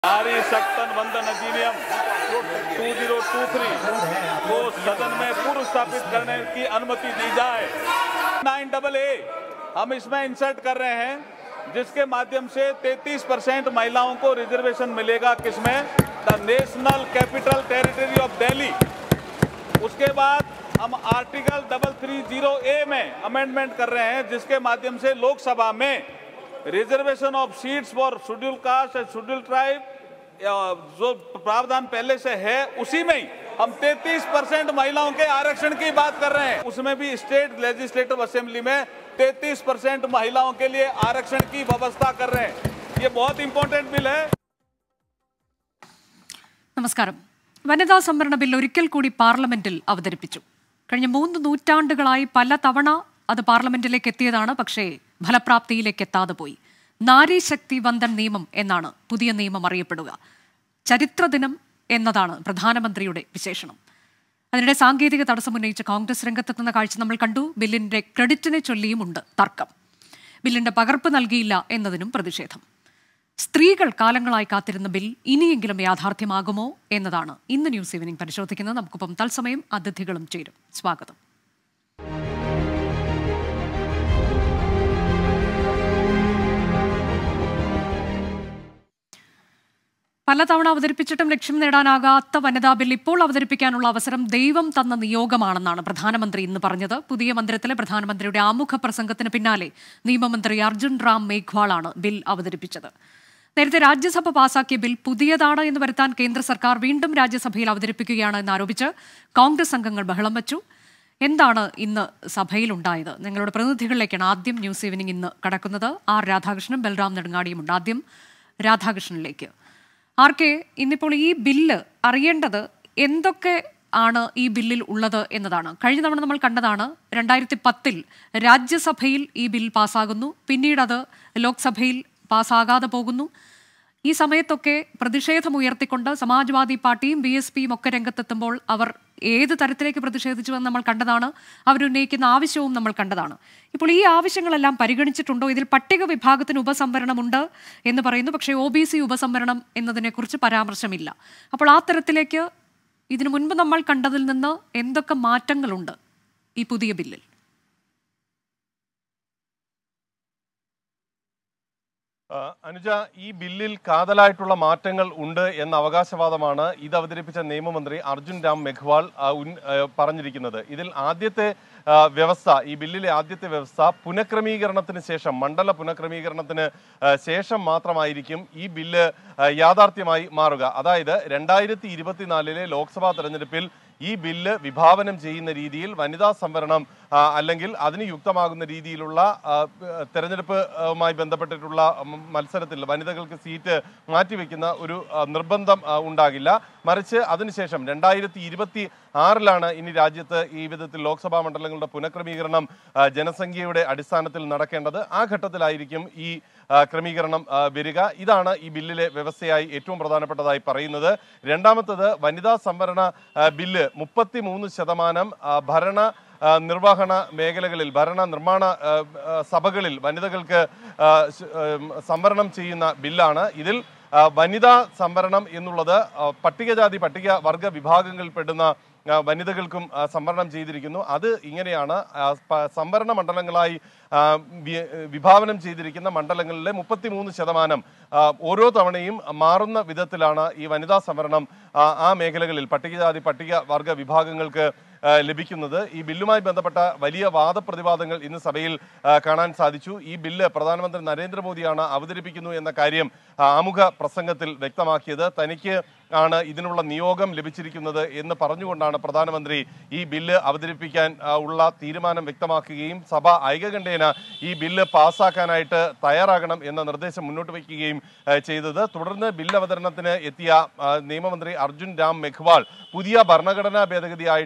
नारी शक्तन वंदन अधिनियम 2023 को सदन में पूर्व स्थापित करने की अनुमति दी जाए नाइन डबल ए हम इसमें इंसर्ट कर रहे हैं जिसके माध्यम से 33 परसेंट महिलाओं को रिजर्वेशन मिलेगा किसमें the national capital territory of Delhi उसके बाद हम article double three zero A में अमेंडमेंट कर रहे हैं जिसके माध्यम से लोकसभा में reservation of seats for schedule caste and schedule tribe जो प्रावधान पहले से है उसी में ही हम 33 परसेंट महिलाओं के आरक्षण की बात कर रहे हैं उसमें भी स्टेट लेजिस्लेटिव असेंबली में 33 परसेंट महिलाओं के लिए आरक्षण की व्यवस्था कर रहे हैं ये बहुत इंपॉर्टेंट बिल है നമസ്കാരം വനിതാ സംവരണ ബിൽ ഒരിക്കൽ കൂടി പാർലമെന്റിൽ അവതരിപ്പിച്ചു കഴിഞ്ഞ മൂന്ന് നൂറ്റാണ്ടുകളായി പല തവണ അത് പാർലമെന്റിലേക്ക് എത്തിയതാണ് പക്ഷേ ഫലപ്രാപ്തിയിലേക്ക് എത്താതെ പോയി നാരി ശക്തി വന്ദൻ നിയമം എന്നാണ് പുതിയ നിയമം അറിയപ്പെടുക ചരിത്ര ദിനം എന്നതാണ് പ്രധാനമന്ത്രിയുടെ വിശേഷണം അതിനിടെ സാങ്കേതിക തടസ്സം ഉന്നയിച്ച് കോൺഗ്രസ് രംഗത്തെത്തുന്ന കാഴ്ച നമ്മൾ കണ്ടു ബില്ലിന്റെ ക്രെഡിറ്റിനെ ചൊല്ലിയുമുണ്ട് തർക്കം ബില്ലിന്റെ പകർപ്പ് നൽകിയില്ല എന്നതിനും പ്രതിഷേധം സ്ത്രീകൾ കാലങ്ങളായി കാത്തിരുന്ന ബിൽ ഇനിയെങ്കിലും യാഥാർത്ഥ്യമാകുമോ എന്നതാണ് ഇന്ന് ന്യൂസ് ഈവനിംഗ് പരിശോധിക്കുന്നത് നമുക്കൊപ്പം തത്സമയം അതിഥികളും ചേരും സ്വാഗതം പലതവണ അവതരിപ്പിച്ചിട്ടും ലക്ഷ്യം നേടാനാകാത്ത വനിതാ ബിൽ ഇപ്പോൾ അവതരിപ്പിക്കാനുള്ള അവസരം ദൈവം തന്ന നിയോഗമാണെന്നാണ് പ്രധാനമന്ത്രി ഇന്ന് പറഞ്ഞത് പുതിയ മന്ദിരത്തിലെ പ്രധാനമന്ത്രിയുടെ ആമുഖ പ്രസംഗത്തിന് പിന്നാലെ നിയമമന്ത്രി അർജുൻ റാം മേഘ്വാളാണ് ബിൽ അവതരിപ്പിച്ചത് നേരത്തെ രാജ്യസഭ പാസാക്കിയ ബിൽ പുതിയതാണ് എന്ന് വരുത്താൻ കേന്ദ്ര സർക്കാർ വീണ്ടും രാജ്യസഭയിൽ അവതരിപ്പിക്കുകയാണ് എന്നാരോപിച്ച് കോൺഗ്രസ് അംഗങ്ങൾ ബഹളം വച്ചു എന്താണ് ഇന്ന് സഭയിലുണ്ടായത് ഞങ്ങളുടെ പ്രതിനിധികളിലേക്കാണ് ആദ്യം ന്യൂസ് ഈവനിംഗ് ഇന്ന് കടക്കുന്നത് ആർ രാധാകൃഷ്ണനും ബൽറാം നെടുങ്ങാടിയുമുണ്ട് ആദ്യം രാധാകൃഷ്ണനിലേക്ക് ആർ കെ ഇന്നിപ്പോൾ ഈ ബില്ല് അറിയേണ്ടത് എന്തൊക്കെ ആണ് ഈ ബില്ലിൽ ഉള്ളത് എന്നതാണ് കഴിഞ്ഞ തവണ നമ്മൾ കണ്ടതാണ് രണ്ടായിരത്തി പത്തിൽ രാജ്യസഭയിൽ ഈ ബിൽ പാസ്സാകുന്നു പിന്നീട് അത് ലോക്സഭയിൽ പാസ്സാകാതെ പോകുന്നു ഈ സമയത്തൊക്കെ പ്രതിഷേധമുയർത്തിക്കൊണ്ട് സമാജ്വാദി പാർട്ടിയും ബി എസ് പിയും ഒക്കെ രംഗത്തെത്തുമ്പോൾ അവർ ഏത് തരത്തിലേക്ക് പ്രതിഷേധിച്ചുവെന്ന് നമ്മൾ കണ്ടതാണ് അവരുന്നയിക്കുന്ന ആവശ്യവും നമ്മൾ കണ്ടതാണ് ഇപ്പോൾ ഈ ആവശ്യങ്ങളെല്ലാം പരിഗണിച്ചിട്ടുണ്ടോ ഇതിൽ പട്ടിക വിഭാഗത്തിന് ഉപസംവരണമുണ്ട് എന്ന് പറയുന്നു പക്ഷേ ഒ ബി സി ഉപസംവരണം എന്നതിനെക്കുറിച്ച് പരാമർശമില്ല അപ്പോൾ ആ തരത്തിലേക്ക് ഇതിനു മുൻപ് നമ്മൾ കണ്ടതിൽ നിന്ന് എന്തൊക്കെ മാറ്റങ്ങളുണ്ട് ഈ പുതിയ ബില്ലിൽ ആ, അനുജ ഈ ബില്ലിൽ കാതലായിട്ടുള്ള മാറ്റങ്ങൾ ഉണ്ട് എന്ന അവകാശവാദമാണ് ഇത് അവതരിപ്പിച്ച നിയമമന്ത്രി അർജുൻ രാം മെഘ്വാൾ ആ, ഉൻ- ആ, പറഞ്ഞിരിക്കുന്നത് ഇതിൽ ആദ്യത്തെ ആ, വ്യവസ്ഥ ഈ ബില്ലിലെ ആദ്യത്തെ വ്യവസ്ഥ പുനഃക്രമീകരണത്തിന് ശേഷം മണ്ഡല പുനഃക്രമീകരണത്തിന് ആ, ശേഷം മാത്രമായിരിക്കും ഈ ബില്ല് ആ, യാഥാർത്ഥ്യമായി മാറുക അതായത് രണ്ടായിരത്തി ഇരുപത്തിനാലിലെ ലോക്സഭാ തെരഞ്ഞെടുപ്പിൽ ഈ ബില്ല് വിഭാവനം ചെയ്യുന്ന രീതിയിൽ വനിതാ സംവരണം ആ, അല്ലെങ്കിൽ അതിന് യുക്തമാകുന്ന രീതിയിലുള്ള ആ, തെരഞ്ഞെടുപ്പുമായി ബന്ധപ്പെട്ടിട്ടുള്ള ഉം, മത്സരത്തിൽ വനിതകൾക്ക് സീറ്റ് മാറ്റിവെക്കുന്ന ഒരു ആ, നിർബന്ധം ആ, ഉണ്ടാകില്ല മറിച്ച് അതിനുശേഷം രണ്ടായിരത്തി ഇരുപത്തി ആറിലാണ് ഇനി രാജ്യത്ത് ഈ വിധത്തിൽ ലോക്സഭാ മണ്ഡലങ്ങളുടെ പുനഃക്രമീകരണം ആ, ജനസംഖ്യയുടെ അടിസ്ഥാനത്തിൽ നടക്കേണ്ടത് ആ ഘട്ടത്തിലായിരിക്കും ഈ ആ, ക്രമീകരണം ആ, വരിക ഇതാണ് ഈ ബില്ലിലെ വ്യവസ്ഥയായി ഏറ്റവും പ്രധാനപ്പെട്ടതായി പറയുന്നത് രണ്ടാമത്തത് വനിതാ സംവരണ ആ, ബില്ല് മുപ്പത്തി മൂന്ന് ശതമാനം ആ, ഭരണ ആ, നിർവഹണ മേഖലകളിൽ ഭരണ നിർമ്മാണ ആ, ആ, സഭകളിൽ വനിതകൾക്ക് ആ, ശ്- ഉം, സംവരണം ചെയ്യുന്ന ബില്ലാണ് ഇതിൽ ആ, വനിതാ സംവരണം എന്നുള്ളത് ആ, പട്ടികജാതി പട്ടിക വർഗ വിഭാഗങ്ങളിൽപ്പെടുന്ന ആ, വനിതകൾക്കും ആ, സംവരണം ചെയ്തിരിക്കുന്നു അത് ഇങ്ങനെയാണ് ആ, പ- സംവരണ മണ്ഡലങ്ങളായി ആ, വി- വിഭാവനം ചെയ്തിരിക്കുന്ന മണ്ഡലങ്ങളിലെ മുപ്പത്തിമൂന്ന് ശതമാനം ആ, ഓരോ തവണയും മാറുന്ന വിധത്തിലാണ് ഈ വനിതാ സംവരണം ആ, ആ മേഖലകളിൽ പട്ടികജാതി പട്ടിക വർഗ വിഭാഗങ്ങൾക്ക് ആ, ലഭിക്കുന്നത് ഈ ബില്ലുമായി ബന്ധപ്പെട്ട വലിയ വാദപ്രതിവാദങ്ങൾ ഇന്ന് സഭയിൽ ആ, കാണാൻ സാധിച്ചു ഈ ബില്ല് പ്രധാനമന്ത്രി നരേന്ദ്രമോദിയാണ് അവതരിപ്പിക്കുന്നു എന്ന കാര്യം ആ, ആമുഖ പ്രസംഗത്തിൽ വ്യക്തമാക്കിയത് തനിക്ക് ആണ് ഇതിനുള്ള നിയോഗം ലഭിച്ചിരിക്കുന്നത് എന്ന് പറഞ്ഞുകൊണ്ടാണ് പ്രധാനമന്ത്രി ഈ ബില്ല് അവതരിപ്പിക്കാൻ ആ, ഉള്ള തീരുമാനം വ്യക്തമാക്കുകയും സഭ ഐകകണ്ഠേന ഈ ബില്ല് പാസ്സാക്കാനായിട്ട് തയ്യാറാകണം എന്ന നിർദ്ദേശം മുന്നോട്ട് വയ്ക്കുകയും ആ, ചെയ്തത് തുടർന്ന് ബില്ല് അവതരണത്തിന് എത്തിയ ആ, നിയമമന്ത്രി അർജുൻ രാം മെഘ്വാൾ പുതിയ ഭരണഘടനാ ഭേദഗതിയായിട്ടാണ് ഈ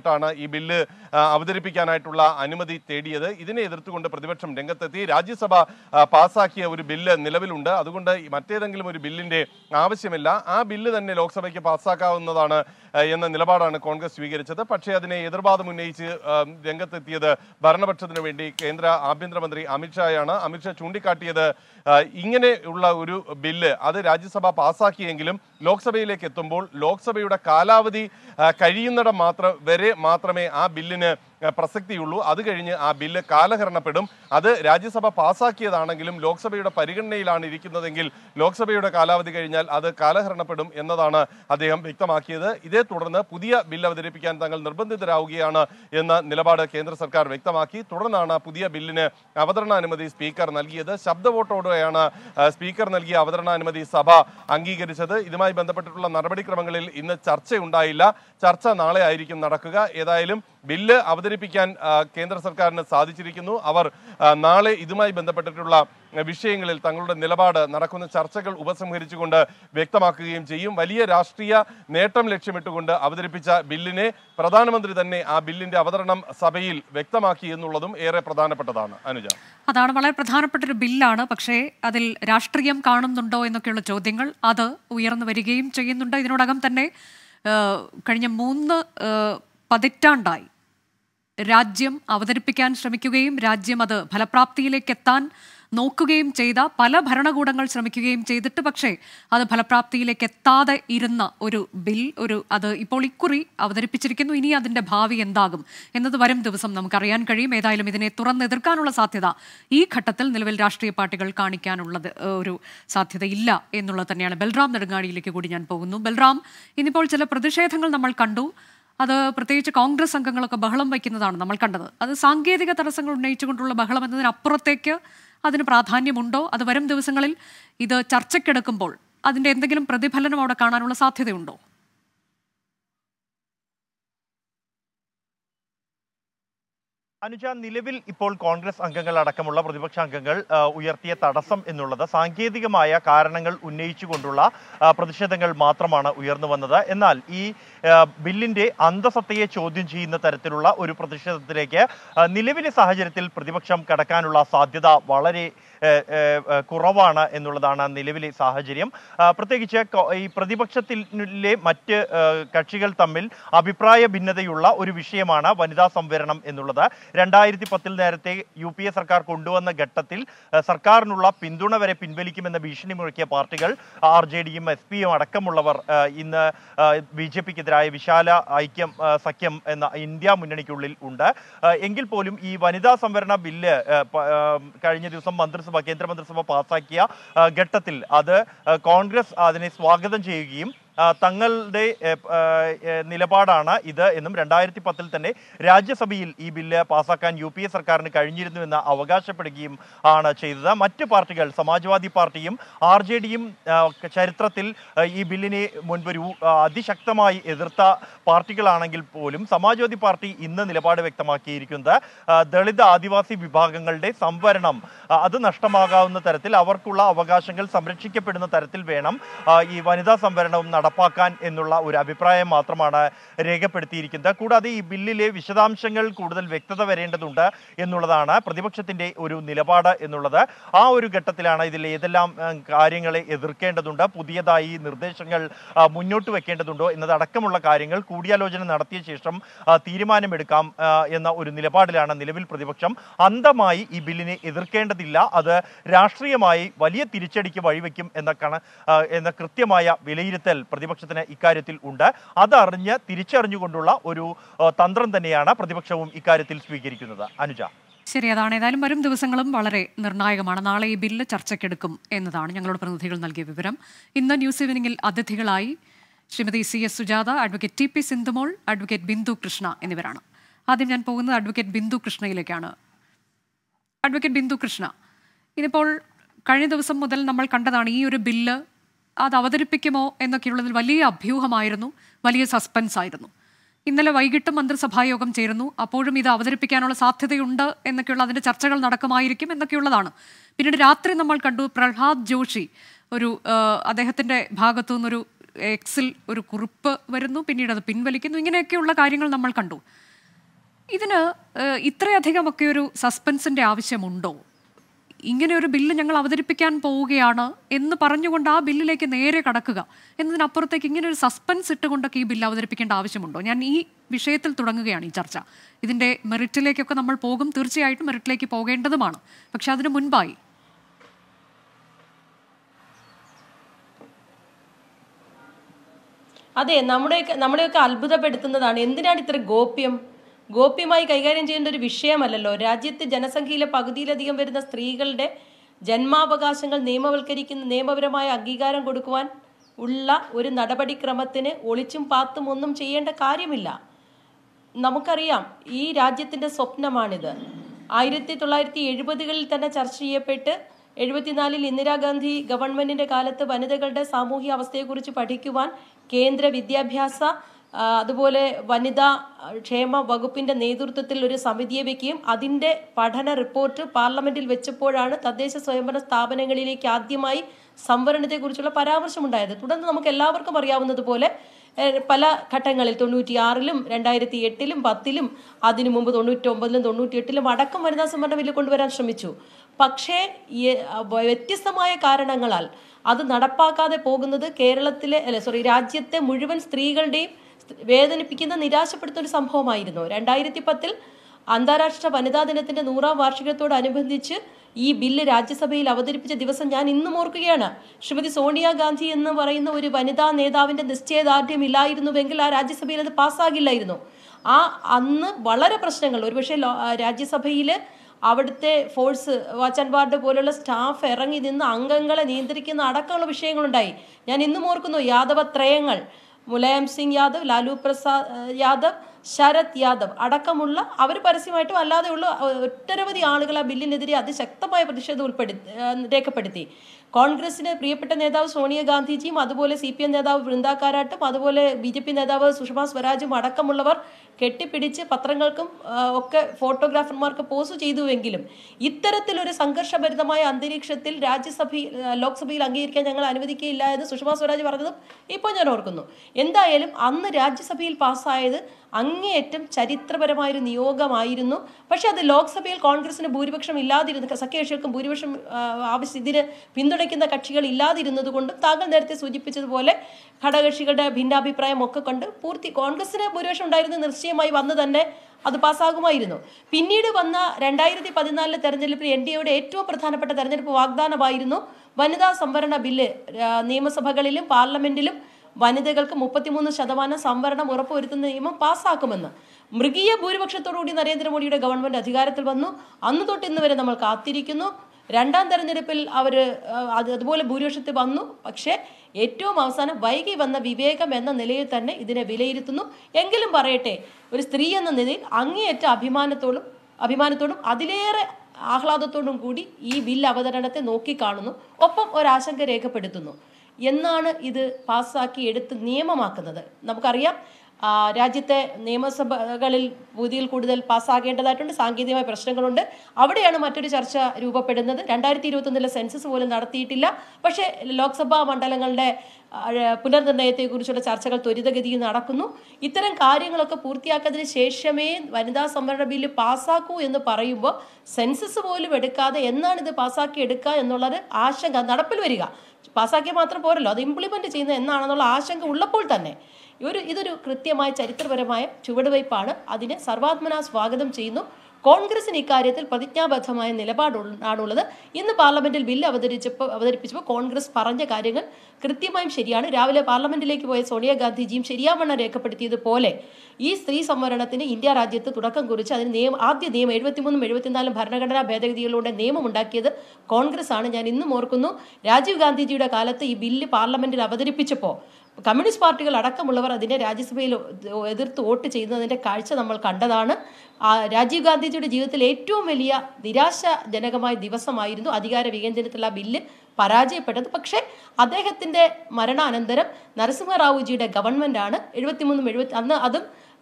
ഈ ബില്ല് ആ, അവതരിപ്പിക്കാനായിട്ടുള്ള അനുമതി തേടിയത് ഇതിനെ എതിർത്തുകൊണ്ട് പ്രതിപക്ഷം രംഗത്തെത്തി രാജ്യസഭ ആ, പാസാക്കിയ ഒരു ബില്ല് നിലവിലുണ്ട് അതുകൊണ്ട് ഈ മറ്റേതെങ്കിലും ഒരു ബില്ലിന്റെ ആവശ്യമില്ല ആ ബില്ല് തന്നെ ലോക്സഭയ്ക്ക് പാസ്സാക്കാവുന്നതാണ് ആ, എന്ന നിലപാടാണ് കോൺഗ്രസ് സ്വീകരിച്ചത് പക്ഷേ അതിനെ എതിർവാദം ഉന്നയിച്ച് ആ, രംഗത്തെത്തിയത് ഭരണപക്ഷത്തിന് വേണ്ടി കേന്ദ്ര ആഭ്യന്തരമന്ത്രി അമിത്ഷായാണ് അമിത്ഷാ ചൂണ്ടിക്കാട്ടിയത് ആ, ഇങ്ങനെയുള്ള ഒരു ബില്ല് അത് രാജ്യസഭ പാസാക്കിയെങ്കിലും ലോക്സഭയിലേക്ക് എത്തുമ്പോൾ ലോക്സഭയുടെ കാലാവധി ആ, കഴിയുന്നിടം മാത്രം വരെ മാത്രമേ ആ ബില്ലിന് ആ, പ്രസക്തിയുള്ളൂ അത് കഴിഞ്ഞ് ആ ബില്ല് കാലഹരണപ്പെടും അത് രാജ്യസഭ പാസാക്കിയതാണെങ്കിലും ലോക്സഭയുടെ പരിഗണനയിലാണ് ഇരിക്കുന്നതെങ്കിൽ ലോക്സഭയുടെ കാലാവധി കഴിഞ്ഞാൽ അത് കാലഹരണപ്പെടും എന്നതാണ് അദ്ദേഹം വ്യക്തമാക്കിയത് ഇതേ തുടർന്ന് പുതിയ ബില്ല് അവതരിപ്പിക്കാൻ തങ്ങൾ നിർബന്ധിതരാവുകയാണ് എന്ന നിലപാട് കേന്ദ്ര സർക്കാർ വ്യക്തമാക്കി തുടർന്നാണ് പുതിയ ബില്ലിന് അവതരണാനുമതി സ്പീക്കർ നൽകിയത് ശബ്ദ വോട്ടോടെയാണ് ആ, സ്പീക്കർ നൽകിയ അവതരണാനുമതി സഭ അംഗീകരിച്ചത് ഇതുമായി ബന്ധപ്പെട്ടിട്ടുള്ള നടപടിക്രമങ്ങളിൽ ഇന്ന് ചർച്ചയുണ്ടായില്ല ചർച്ച നാളെ ആയിരിക്കും നടക്കുക ഏതായാലും ബില്ല് അവതരിപ്പിക്കാൻ ആ, കേന്ദ്ര സർക്കാരിന് സാധിച്ചിരിക്കുന്നു അവർ ആ, നാളെ ഇതുമായി ബന്ധപ്പെട്ടിട്ടുള്ള ആ, വിഷയങ്ങളിൽ തങ്ങളുടെ നിലപാട് നടക്കുന്ന ചർച്ചകൾ ഉപസംഹരിച്ചുകൊണ്ട് വ്യക്തമാക്കുകയും ചെയ്യും വലിയ രാഷ്ട്രീയ നേട്ടം ലക്ഷ്യമിട്ടുകൊണ്ട് അവതരിപ്പിച്ച ബില്ലിനെ പ്രധാനമന്ത്രി തന്നെ ആ ബില്ലിന്റെ അവതരണം സഭയിൽ വ്യക്തമാക്കി എന്നുള്ളതും ഏറെ പ്രധാനപ്പെട്ടതാണ് അനുജ അതാണ് വളരെ പ്രധാനപ്പെട്ട ഒരു ബില്ലാണ് പക്ഷേ അതിൽ രാഷ്ട്രീയം കാണുന്നുണ്ടോ എന്നൊക്കെയുള്ള ചോദ്യങ്ങൾ അത് ഉയർന്നു വരികയും ചെയ്യുന്നുണ്ട് ഇതിനോടകം തന്നെ ഏഹ്, കഴിഞ്ഞ മൂന്ന് ഏഹ്, പതിറ്റാണ്ടായി രാജ്യം അവതരിപ്പിക്കാൻ ശ്രമിക്കുകയും രാജ്യം അത് ഫലപ്രാപ്തിയിലേക്ക് എത്താൻ നോക്കുകയും ചെയ്ത പല ഭരണകൂടങ്ങൾ ശ്രമിക്കുകയും ചെയ്തിട്ട് പക്ഷേ അത് ഫലപ്രാപ്തിയിലേക്ക് എത്താതെ ഇരുന്ന ഒരു ബിൽ ഒരു അത് ഇപ്പോൾ ഇക്കുറി അവതരിപ്പിച്ചിരിക്കുന്നു ഇനി അതിന്റെ ഭാവി എന്താകും എന്നത് വരും ദിവസം നമുക്കറിയാൻ കഴിയും ഏതായാലും ഇതിനെ തുറന്നെതിർക്കാനുള്ള സാധ്യത ഈ ഘട്ടത്തിൽ നിലവിൽ രാഷ്ട്രീയ പാർട്ടികൾ കാണിക്കാനുള്ളത് ഏഹ്, ഒരു സാധ്യതയില്ല എന്നുള്ളത് തന്നെയാണ് ബൽറാം നെടുങ്ങാടിയിലേക്ക് കൂടി ഞാൻ പോകുന്നു ബൽറാം ഇന്നിപ്പോൾ ചില പ്രതിഷേധങ്ങൾ നമ്മൾ കണ്ടു അത് പ്രത്യേകിച്ച് കോൺഗ്രസ് അംഗങ്ങളൊക്കെ ബഹളം വയ്ക്കുന്നതാണ് നമ്മൾ കണ്ടത് അത് സാങ്കേതിക തടസ്സങ്ങൾ ഉന്നയിച്ചുകൊണ്ടുള്ള ബഹളം എന്നതിനപ്പുറത്തേക്ക് അതിന് പ്രാധാന്യമുണ്ടോ അത് വരും ദിവസങ്ങളിൽ ഇത് ചർച്ചയ്ക്കെടുക്കുമ്പോൾ അതിന്റെ എന്തെങ്കിലും പ്രതിഫലനം അവിടെ കാണാനുള്ള സാധ്യതയുണ്ടോ അനുജ നിലവിൽ ഇപ്പോൾ കോൺഗ്രസ് അംഗങ്ങൾ അടക്കമുള്ള പ്രതിപക്ഷ അംഗങ്ങൾ ആ, ഉയർത്തിയ തടസ്സം എന്നുള്ളത് സാങ്കേതികമായ കാരണങ്ങൾ ഉന്നയിച്ചുകൊണ്ടുള്ള ആ, പ്രതിഷേധങ്ങൾ മാത്രമാണ് ഉയർന്നു വന്നത് എന്നാൽ ഈ ആ, ബില്ലിന്റെ അന്തസത്തയെ ചോദ്യം ചെയ്യുന്ന തരത്തിലുള്ള ഒരു പ്രതിഷേധത്തിലേക്ക് ആ, നിലവിലെ സാഹചര്യത്തിൽ പ്രതിപക്ഷം കടക്കാനുള്ള സാധ്യത വളരെ ഏ, ഏ, ഏ, കുറവാണ് എന്നുള്ളതാണ് നിലവിലെ സാഹചര്യം ആ, പ്രത്യേകിച്ച് കൊ- ഈ പ്രതിപക്ഷത്തിലെ മറ്റ് ഏ, കക്ഷികൾ തമ്മിൽ അഭിപ്രായ ഭിന്നതയുള്ള ഒരു വിഷയമാണ് വനിതാ സംവരണം എന്നുള്ളത് രണ്ടായിരത്തി പത്തിൽ നേരത്തെ യു പി എ സർക്കാർ കൊണ്ടുവന്ന ഘട്ടത്തിൽ ഏ, സർക്കാരിനുള്ള പിന്തുണ വരെ പിൻവലിക്കുമെന്ന ഭീഷണി മുഴക്കിയ പാർട്ടികൾ ആർ ജെ ഡിയും എസ് പിയും അടക്കമുള്ളവർ ഏ, ഇന്ന് ബി ജെ പിക്കെതിരായ വിശാല ഐക്യം ഏ, സഖ്യം എന്ന ഇന്ത്യ മുന്നണിക്കുള്ളിൽ ഉണ്ട് ഏ, എങ്കിൽ പോലും ഈ വനിതാ സംവരണ ബില്ല് ഏ, പ- ഏ, കഴിഞ്ഞ ദിവസം മന്ത്രിസഭ കേന്ദ്ര മന്ത്രിസഭ പാസാക്കിയ ഏ, ഘട്ടത്തിൽ അത് ഏ, കോൺഗ്രസ് അതിനെ സ്വാഗതം ചെയ്യുകയും ആ, തങ്ങളുടെ ഏ, ആ, ഏ, നിലപാടാണ് ഇത് എന്നും രണ്ടായിരത്തി പത്തിൽ തന്നെ രാജ്യസഭയിൽ ഈ ബില്ല് പാസാക്കാൻ യു പി എ സർക്കാരിന് കഴിഞ്ഞിരുന്നുവെന്ന് അവകാശപ്പെടുകയും ആണ് ചെയ്തത് മറ്റ് പാർട്ടികൾ സമാജ്വാദി പാർട്ടിയും ആർ ജെ ഡിയും ചരിത്രത്തിൽ ആ, ഈ ബില്ലിനെ മുൻപ് രൂ- ആ, അതിശക്തമായി എതിർത്ത പാർട്ടികളാണെങ്കിൽ പോലും സമാജ്വാദി പാർട്ടി ഇന്ന് നിലപാട് വ്യക്തമാക്കിയിരിക്കുന്നത് ആ, ദളിത് ആദിവാസി വിഭാഗങ്ങളുടെ സംവരണം ആ, അത് നഷ്ടമാകാവുന്ന തരത്തിൽ അവർക്കുള്ള അവകാശങ്ങൾ സംരക്ഷിക്കപ്പെടുന്ന തരത്തിൽ വേണം ആ, ഈ വനിതാ സംവരണവും നടപ്പാക്കാൻ എന്നുള്ള ഒരു അഭിപ്രായം മാത്രമാണ് രേഖപ്പെടുത്തിയിരിക്കുന്നത് കൂടാതെ ഈ ബില്ലിലെ വിശദാംശങ്ങൾ കൂടുതൽ വ്യക്തത വരേണ്ടതുണ്ട് എന്നുള്ളതാണ് പ്രതിപക്ഷത്തിന്റെ ഒരു നിലപാട് എന്നുള്ളത് ആ ഒരു ഘട്ടത്തിലാണ് ഇതിൽ ഏതെല്ലാം ആ, കാര്യങ്ങളെ എതിർക്കേണ്ടതുണ്ട് പുതിയതായി നിർദ്ദേശങ്ങൾ ആ, മുന്നോട്ട് വെക്കേണ്ടതുണ്ടോ എന്നതടക്കമുള്ള കാര്യങ്ങൾ കൂടിയാലോചന നടത്തിയ ശേഷം ആ, തീരുമാനമെടുക്കാം ആ, എന്ന ഒരു നിലപാടിലാണ് നിലവിൽ പ്രതിപക്ഷം അന്ധമായി ഈ ബില്ലിനെ എതിർക്കേണ്ടതില്ല അത് രാഷ്ട്രീയമായി വലിയ തിരിച്ചടിക്ക് വഴിവെക്കും എന്ന കണ ആ, എന്ന കൃത്യമായ വിലയിരുത്തൽ പ്രതിപക്ഷത്തിന് ഇക്കാര്യത്തിൽ ഉണ്ട് അതറിഞ്ഞ് തിരിച്ചറിഞ്ഞുകൊണ്ടുള്ള ഒരു ആ, തന്ത്രം തന്നെയാണ് പ്രതിപക്ഷവും ഇക്കാര്യത്തിൽ സ്വീകരിക്കുന്നത് അനുജ ശരി അതാണ് ഏതായാലും വരും ദിവസങ്ങളും വളരെ നിർണായകമാണ് നാളെ ഈ ബില്ല് ചർച്ചയ്ക്കെടുക്കും എന്നതാണ് ഞങ്ങളുടെ പ്രതിനിധികൾ നൽകിയ വിവരം ഇന്ന് ന്യൂസ് ഈവനിങ്ങിൽ അതിഥികളായി Shrimati C S Sujatha advocate T P Sindhumol advocate Bindu Krishna എന്നിവരാണ് ആദ്യം ഞാൻ പോകുന്നത് അഡ്വക്കേറ്റ് ബിന്ദു കൃഷ്ണയിലേക്കാണ് അഡ്വക്കേറ്റ് ബിന്ദു കൃഷ്ണ ഇതിപ്പോൾ കഴിഞ്ഞ ദിവസം മുതൽ നമ്മൾ കണ്ടതാണ് ഈ ഒരു ബില്ല് അത് അവതരിപ്പിക്കുമോ എന്നൊക്കെയുള്ളതിൽ വലിയ അഭ്യൂഹമായിരുന്നു വലിയ സസ്പെൻസ് ആയിരുന്നു ഇന്നലെ വൈകിട്ട് മന്ത്രിസഭാ യോഗം ചേരുന്നു അപ്പോഴും ഇത് അവതരിപ്പിക്കാനുള്ള സാധ്യതയുണ്ട് എന്നൊക്കെയുള്ള അതിന്റെ ചർച്ചകൾ നടക്കുമായിരിക്കും എന്നൊക്കെയുള്ളതാണ് പിന്നീട് രാത്രി നമ്മൾ കണ്ടു പ്രഹ്ലാദ് ജോഷി ഒരു ആ, അദ്ദേഹത്തിന്റെ ഭാഗത്തു നിന്നൊരു എക്സിൽ ഒരു കുറിപ്പ് വരുന്നു പിന്നീട് അത് പിൻവലിക്കുന്നു ഇങ്ങനെയൊക്കെയുള്ള കാര്യങ്ങൾ നമ്മൾ കണ്ടു ഇതിന് ഏഹ്, ഇത്രയധികമൊക്കെ ഒരു സസ്പെൻസിന്റെ ആവശ്യമുണ്ടോ ഇങ്ങനെ ഒരു ബില്ല് ഞങ്ങൾ അവതരിപ്പിക്കാൻ പോവുകയാണ് എന്ന് പറഞ്ഞുകൊണ്ട് ആ ബില്ലിലേക്ക് നേരെ കടക്കുക എന്നതിനപ്പുറത്തേക്ക് ഇങ്ങനെ ഒരു സസ്പെൻസ് ഇട്ടുകൊണ്ടൊക്കെ ഈ ബില്ല് അവതരിപ്പിക്കേണ്ട ആവശ്യമുണ്ടോ ഞാൻ ഈ വിഷയത്തിൽ തുടങ്ങുകയാണ് ഈ ചർച്ച ഇതിന്റെ മെറിറ്റിലേക്കൊക്കെ നമ്മൾ പോകും തീർച്ചയായിട്ടും മെറിറ്റിലേക്ക് പോകേണ്ടതുമാണ് പക്ഷെ അതിനു മുൻപായി അതെ നമ്മുടെയൊക്കെ നമ്മളെയൊക്കെ അത്ഭുതപ്പെടുത്തുന്നതാണ് എന്തിനാണ് ഇത്ര ഗോപ്യം ഗോപ്യമായി കൈകാര്യം ചെയ്യേണ്ട ഒരു വിഷയമല്ലല്ലോ രാജ്യത്ത് ജനസംഖ്യയിലെ പകുതിയിലധികം വരുന്ന സ്ത്രീകളുടെ ജന്മാവകാശങ്ങൾ നിയമവൽക്കരിക്കുന്ന നിയമപരമായ അംഗീകാരം കൊടുക്കുവാൻ ഉള്ള ഒരു നടപടിക്രമത്തിന് ഒളിച്ചും പാത്തും ഒന്നും ചെയ്യേണ്ട കാര്യമില്ല നമുക്കറിയാം ഈ രാജ്യത്തിന്റെ സ്വപ്നമാണിത് ആയിരത്തി തൊള്ളായിരത്തി എഴുപതുകളിൽ തന്നെ ചർച്ച ചെയ്യപ്പെട്ട് എഴുപത്തിനാലിൽ ഇന്ദിരാഗാന്ധി ഗവൺമെന്റിന്റെ കാലത്ത് വനിതകളുടെ സാമൂഹ്യ അവസ്ഥയെക്കുറിച്ച് പഠിക്കുവാൻ കേന്ദ്ര വിദ്യാഭ്യാസ ആ, അതുപോലെ വനിതാ ക്ഷേമ വകുപ്പിന്റെ നേതൃത്വത്തിൽ ഒരു സമിതിയെ വെക്കുകയും അതിന്റെ പഠന റിപ്പോർട്ട് പാർലമെന്റിൽ വെച്ചപ്പോഴാണ് തദ്ദേശ സ്വയംഭരണ സ്ഥാപനങ്ങളിലേക്ക് ആദ്യമായി സംവരണത്തെക്കുറിച്ചുള്ള പരാമർശമുണ്ടായത് തുടർന്ന് നമുക്ക് എല്ലാവർക്കും അറിയാവുന്നതുപോലെ ഏഹ്, പല ഘട്ടങ്ങളിൽ തൊണ്ണൂറ്റിയാറിലും രണ്ടായിരത്തി എട്ടിലും പത്തിലും അതിനു മുമ്പ് തൊണ്ണൂറ്റി ഒമ്പതിലും തൊണ്ണൂറ്റി എട്ടിലും അടക്കം വനിതാ സംവരണ ബില്ല് കൊണ്ടുവരാൻ ശ്രമിച്ചു പക്ഷേ ഈ, അഹ്, വ്യത്യസ്തമായ കാരണങ്ങളാൽ അത് നടപ്പാക്കാതെ പോകുന്നത് കേരളത്തിലെ അല്ല സോറി രാജ്യത്തെ മുഴുവൻ സ്ത്രീകളുടെയും സ്- വേദനിപ്പിക്കുന്ന നിരാശപ്പെടുത്തുന്ന ഒരു സംഭവമായിരുന്നു രണ്ടായിരത്തി പത്തിൽ അന്താരാഷ്ട്ര വനിതാ ദിനത്തിന്റെ നൂറാം വാർഷികത്തോടനുബന്ധിച്ച് ഈ ബില്ല് രാജ്യസഭയിൽ അവതരിപ്പിച്ച ദിവസം ഞാൻ ഇന്നും ഓർക്കുകയാണ് ശ്രീമതി സോണിയാഗാന്ധി എന്ന് പറയുന്ന ഒരു വനിതാ നേതാവിന്റെ നിശ്ചയദാർഢ്യം ഇല്ലായിരുന്നുവെങ്കിൽ ആ രാജ്യസഭയിൽ അത് പാസ്സാകില്ലായിരുന്നു ആ അന്ന് വളരെ പ്രശ്നങ്ങൾ ഒരുപക്ഷെ ലോ- ആ രാജ്യസഭയിൽ അവിടുത്തെ ഫോഴ്സ് വാച്ച് ആൻഡ് വാർഡ് പോലുള്ള സ്റ്റാഫ് ഇറങ്ങി നിന്ന് അംഗങ്ങളെ നിയന്ത്രിക്കുന്ന അടക്കമുള്ള വിഷയങ്ങളുണ്ടായി ഞാൻ ഇന്നും ഓർക്കുന്നു യാദവ ത്രയങ്ങൾ മുലായം സിംഗ് യാദവ് ലാലു പ്രസാദ് ഏഹ്, യാദവ് ശരത് യാദവ് അടക്കമുള്ള അവർ പരസ്യമായിട്ടും അല്ലാതെയുള്ള ഏഹ്, ഒട്ടനവധി ആളുകൾ ആ ബില്ലിനെതിരെ അതിശക്തമായ പ്രതിഷേധം ഉൾപ്പെടുത്തി ഏഹ്, രേഖപ്പെടുത്തി കോൺഗ്രസിന് പ്രിയപ്പെട്ട നേതാവ് സോണിയാഗാന്ധിജിയും അതുപോലെ സി പി എം നേതാവ് വൃന്ദ കാരാട്ടും അതുപോലെ ബി ജെ പി നേതാവ് സുഷമ സ്വരാജും അടക്കമുള്ളവർ കെട്ടിപ്പിടിച്ച് പത്രങ്ങൾക്കും ആ, ഒക്കെ ഫോട്ടോഗ്രാഫർമാർക്ക് പോസ്റ്റ് ചെയ്തുവെങ്കിലും ഇത്തരത്തിലൊരു സംഘർഷഭരിതമായ അന്തരീക്ഷത്തിൽ രാജ്യസഭയിൽ ആ, ലോക്സഭയിൽ അംഗീകരിക്കാൻ ഞങ്ങൾ അനുവദിക്കുകയില്ല എന്ന് സുഷമ സ്വരാജ് പറഞ്ഞതും ഇപ്പോൾ ഞാൻ ഓർക്കുന്നു എന്തായാലും അന്ന് രാജ്യസഭയിൽ പാസ്സായത് അങ്ങേയറ്റം ചരിത്രപരമായൊരു നിയോഗമായിരുന്നു പക്ഷെ അത് ലോക്സഭയിൽ കോൺഗ്രസിന് ഭൂരിപക്ഷം ഇല്ലാതിരുന്ന സഖ്യകക്ഷികൾക്കും ഭൂരിപക്ഷം ആ, ആവശ്യം ഇതിന് പിന്തുണയ്ക്കുന്ന കക്ഷികൾ ഇല്ലാതിരുന്നത് കൊണ്ടും താങ്കൾ നേരത്തെ സൂചിപ്പിച്ചതുപോലെ ഘടകകക്ഷികളുടെ ഭിന്നാഭിപ്രായം ഒക്കെ കൊണ്ട് പൂർത്തി കോൺഗ്രസിന് ഭൂരിപക്ഷം ഉണ്ടായിരുന്നത് നിശ്ചയമായി വന്ന് തന്നെ അത് പാസ്സാകുമായിരുന്നു പിന്നീട് വന്ന രണ്ടായിരത്തി പതിനാലിലെ തെരഞ്ഞെടുപ്പിൽ എൻ ഡി എയുടെ ഏറ്റവും പ്രധാനപ്പെട്ട തെരഞ്ഞെടുപ്പ് വാഗ്ദാനമായിരുന്നു വനിതാ സംവരണ ബില്ല് ആ, നിയമസഭകളിലും പാർലമെന്റിലും വനിതകൾക്ക് മുപ്പത്തിമൂന്ന് ശതമാനം സംവരണം ഉറപ്പുവരുത്തുന്ന നിയമം പാസ്സാക്കുമെന്ന് മൃഗീയ ഭൂരിപക്ഷത്തോടുകൂടി നരേന്ദ്രമോദിയുടെ ഗവൺമെന്റ് അധികാരത്തിൽ വന്നു അന്ന് തൊട്ട് ഇന്ന് വരെ നമ്മൾ കാത്തിരിക്കുന്നു രണ്ടാം തെരഞ്ഞെടുപ്പിൽ അവർ അത് അതുപോലെ ഭൂരിപക്ഷത്തിൽ വന്നു പക്ഷേ ഏറ്റവും അവസാനം വൈകി വന്ന വിവേകം എന്ന നിലയിൽ തന്നെ ഇതിനെ വിലയിരുത്തുന്നു എങ്കിലും പറയട്ടെ ഒരു സ്ത്രീ എന്ന നിലയിൽ അങ്ങേയറ്റ അഭിമാനത്തോടും അഭിമാനത്തോടും അതിലേറെ ആഹ്ലാദത്തോടും കൂടി ഈ ബിൽ അവതരണത്തെ നോക്കിക്കാണുന്നു ഒപ്പം ഒരാശങ്ക രേഖപ്പെടുത്തുന്നു എന്നാണ് ഇത് പാസ്സാക്കി എടുത്ത് നിയമമാക്കുന്നത് നമുക്കറിയാം ആ, രാജ്യത്തെ നിയമസഭകളിൽ ഭൂതിയിൽ കൂടുതൽ പാസ്സാകേണ്ടതായിട്ടുണ്ട് സാങ്കേതികമായ പ്രശ്നങ്ങളുണ്ട് അവിടെയാണ് മറ്റൊരു ചർച്ച രൂപപ്പെടുന്നത് രണ്ടായിരത്തി ഇരുപത്തൊന്നിലെ സെൻസസ് പോലും നടത്തിയിട്ടില്ല പക്ഷേ ലോക്സഭാ മണ്ഡലങ്ങളുടെ ആ, പുനർനിർണയത്തെക്കുറിച്ചുള്ള ചർച്ചകൾ ത്വരിതഗതിയിൽ നടക്കുന്നു ഇത്തരം കാര്യങ്ങളൊക്കെ പൂർത്തിയാക്കിയതിന് ശേഷമേ വനിതാ സംവരണ ബില്ല് പാസ്സാക്കൂ എന്ന് പറയുമ്പോൾ സെൻസസ് പോലും എടുക്കാതെ എന്നാണ് ഇത് പാസ്സാക്കി എടുക്കുക എന്നുള്ളത് ആശങ്ക നടപ്പിൽ വരിക പാസ്സാക്കിയാൽ മാത്രം പോരല്ലോ അത് ഇംപ്ലിമെന്റ് ചെയ്യുന്നത് എന്നാണെന്നുള്ള ആശങ്ക ഉള്ളപ്പോൾ തന്നെ ഒരു ഇതൊരു കൃത്യമായ ചരിത്രപരമായ ചുവടുവയ്പ്പാണ് അതിനെ സർവാത്മന സ്വാഗതം ചെയ്യുന്നു കോൺഗ്രസിന് ഇക്കാര്യത്തിൽ പ്രതിജ്ഞാബദ്ധമായ നിലപാടാണുള്ളത് ഇന്ന് പാർലമെന്റിൽ ബില്ല് അവതരിച്ചപ്പോൾ അവതരിപ്പിച്ചപ്പോൾ കോൺഗ്രസ് പറഞ്ഞ കാര്യങ്ങൾ കൃത്യമായും ശരിയാണ് രാവിലെ പാർലമെന്റിലേക്ക് പോയ സോണിയാഗാന്ധിജിയും ശരിയാവണ്ണം രേഖപ്പെടുത്തിയതുപോലെ ഈ സ്ത്രീ സംവരണത്തിന് ഇന്ത്യ രാജ്യത്ത് തുടക്കം കുറിച്ച് അതിന് നിയമം ആദ്യ നിയമം എഴുപത്തിമൂന്നും എഴുപത്തിനാലും ഭരണഘടനാ ഭേദഗതികളിലൂടെ നിയമം ഉണ്ടാക്കിയത് കോൺഗ്രസ് ആണ് ഞാൻ ഇന്നും ഓർക്കുന്നു രാജീവ് ഗാന്ധിജിയുടെ കാലത്ത് ഈ ബില്ല് പാർലമെന്റിൽ അവതരിപ്പിച്ചപ്പോൾ കമ്മ്യൂണിസ്റ്റ് പാർട്ടികൾ അടക്കമുള്ളവർ അതിനെ രാജ്യസഭയിൽ എതിർത്ത് വോട്ട് ചെയ്യുന്നതിന്റെ കാഴ്ച നമ്മൾ കണ്ടതാണ് ആ രാജീവ് ഗാന്ധിജിയുടെ ജീവിതത്തിൽ ഏറ്റവും വലിയ നിരാശാജനകമായ ദിവസമായിരുന്നു അധികാര വികേന്ദ്രത്തിൽ ആ ബില്ല് പരാജയപ്പെട്ടത് പക്ഷേ അദ്ദേഹത്തിന്റെ മരണാനന്തരം നരസിംഹറാവുജിയുടെ ഗവൺമെന്റാണ് എഴുപത്തിമൂന്നും എഴുപത്തി അന്ന് അതും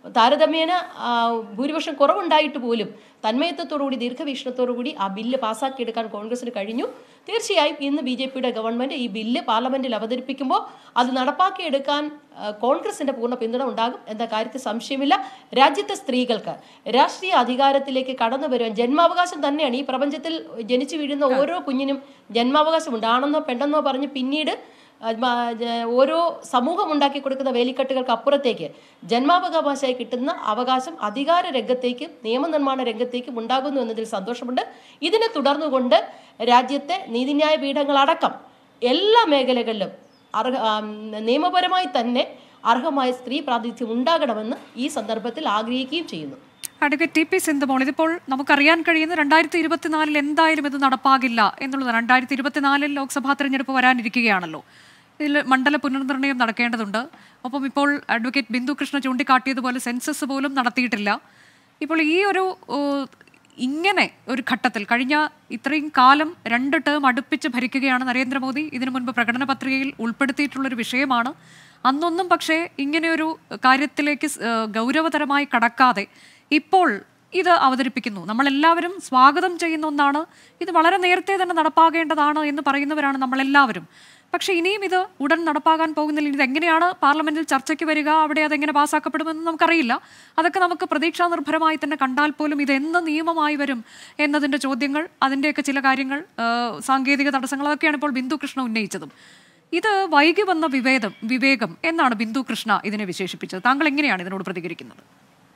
താരതമ്യേന ആ, ഭൂരിപക്ഷം കുറവുണ്ടായിട്ട് പോലും തന്മയത്വത്തോടുകൂടി ദീർഘവീക്ഷണത്തോടുകൂടി ആ ബില്ല് പാസ്സാക്കിയെടുക്കാൻ കോൺഗ്രസിന് കഴിഞ്ഞു തീർച്ചയായും ഇന്ന് ബി ജെ പിയുടെ ഗവൺമെന്റ് ഈ ബില്ല് പാർലമെന്റിൽ അവതരിപ്പിക്കുമ്പോൾ അത് നടപ്പാക്കിയെടുക്കാൻ ആ, കോൺഗ്രസിന്റെ പൂർണ്ണ പിന്തുണ ഉണ്ടാകും എന്ന കാര്യത്തിൽ സംശയമില്ല രാജ്യത്തെ സ്ത്രീകൾക്ക് രാഷ്ട്രീയ അധികാരത്തിലേക്ക് കടന്നു വരുവാൻ ജന്മാവകാശം തന്നെയാണ് ഈ പ്രപഞ്ചത്തിൽ ജനിച്ചു വീഴുന്ന ഓരോ കുഞ്ഞിനും ജന്മാവകാശമുണ്ട് ആണെന്നോ പെണ്ണെന്നോ പറഞ്ഞ് പിന്നീട് അത് മ- ജ- ഓരോ സമൂഹം ഉണ്ടാക്കി കൊടുക്കുന്ന വേലിക്കെട്ടുകൾക്ക് അപ്പുറത്തേക്ക് ജന്മാവകാശമായി കിട്ടുന്ന അവകാശം അധികാര രംഗത്തേക്കും നിയമനിർമ്മാണ രംഗത്തേക്കും ഉണ്ടാകുന്നു എന്നതിൽ സന്തോഷമുണ്ട് ഇതിനെ തുടർന്നുകൊണ്ട് രാജ്യത്തെ നീതിന്യായ പീഠങ്ങളടക്കം എല്ലാ മേഖലകളിലും അർഹ ആം, നിയമപരമായി തന്നെ അർഹമായ സ്ത്രീ പ്രാതിനിധ്യം ഉണ്ടാകണമെന്ന് ഈ സന്ദർഭത്തിൽ ആഗ്രഹിക്കുകയും ചെയ്യുന്നു അഡ്വക്കേറ്റ് ടി പി സിന്ധുമോൾ ഇതിപ്പോൾ നമുക്കറിയാൻ കഴിയുന്ന രണ്ടായിരത്തി ഇരുപത്തിനാലിൽ എന്തായാലും ഇത് നടപ്പാകില്ല എന്നുള്ളതാണ് രണ്ടായിരത്തി ഇരുപത്തിനാലിൽ ലോക്സഭാ തെരഞ്ഞെടുപ്പ് വരാനിരിക്കുകയാണല്ലോ ഇതിൽ മണ്ഡല പുനർനിർണ്ണയം നടക്കേണ്ടതുണ്ട് ഒപ്പം ഇപ്പോൾ അഡ്വക്കേറ്റ് ബിന്ദു കൃഷ്ണ ചൂണ്ടിക്കാട്ടിയതുപോലെ സെൻസസ് പോലും നടത്തിയിട്ടില്ല ഇപ്പോൾ ഈ ഒരു ഓ, ഇങ്ങനെ ഒരു ഘട്ടത്തിൽ കഴിഞ്ഞ ഇത്രയും കാലം രണ്ട് ടേം അടുപ്പിച്ച് ഭരിക്കുകയാണ് നരേന്ദ്രമോദി ഇതിനു മുൻപ് പ്രകടന പത്രികയിൽ ഉൾപ്പെടുത്തിയിട്ടുള്ളൊരു വിഷയമാണ് അന്നൊന്നും പക്ഷേ ഇങ്ങനെയൊരു കാര്യത്തിലേക്ക് സ്- ഏഹ് ഗൗരവതരമായി കടക്കാതെ ഇപ്പോൾ ഇത് അവതരിപ്പിക്കുന്നു നമ്മളെല്ലാവരും സ്വാഗതം ചെയ്യുന്ന ഒന്നാണ് ഇത് വളരെ നേരത്തെ തന്നെ നടപ്പാകേണ്ടതാണ് എന്ന് പറയുന്നവരാണ് നമ്മളെല്ലാവരും പക്ഷേ ഇനിയും ഇത് ഉടൻ നടപ്പാകാൻ പോകുന്നില്ല ഇത് എങ്ങനെയാണ് പാർലമെന്റിൽ ചർച്ചയ്ക്ക് വരിക അവിടെ അതെങ്ങനെ പാസ്സാക്കപ്പെടുമെന്ന് നമുക്കറിയില്ല അതൊക്കെ നമുക്ക് പ്രതീക്ഷാ നിർഭരമായി തന്നെ കണ്ടാൽ പോലും ഇത് എന്ന് നിയമമായി വരും എന്നതിന്റെ ചോദ്യങ്ങൾ അതിൻ്റെയൊക്കെ ചില കാര്യങ്ങൾ ആ, സാങ്കേതിക തടസ്സങ്ങൾ അതൊക്കെയാണ് ഇപ്പോൾ ബിന്ദു കൃഷ്ണ ഉന്നയിച്ചതും ഇത് വൈകി വന്ന വിവേദം വിവേകം എന്നാണ് ബിന്ദു കൃഷ്ണ ഇതിനെ വിശേഷിപ്പിച്ചത് താങ്കൾ എങ്ങനെയാണ് ഇതിനോട് പ്രതികരിക്കുന്നത്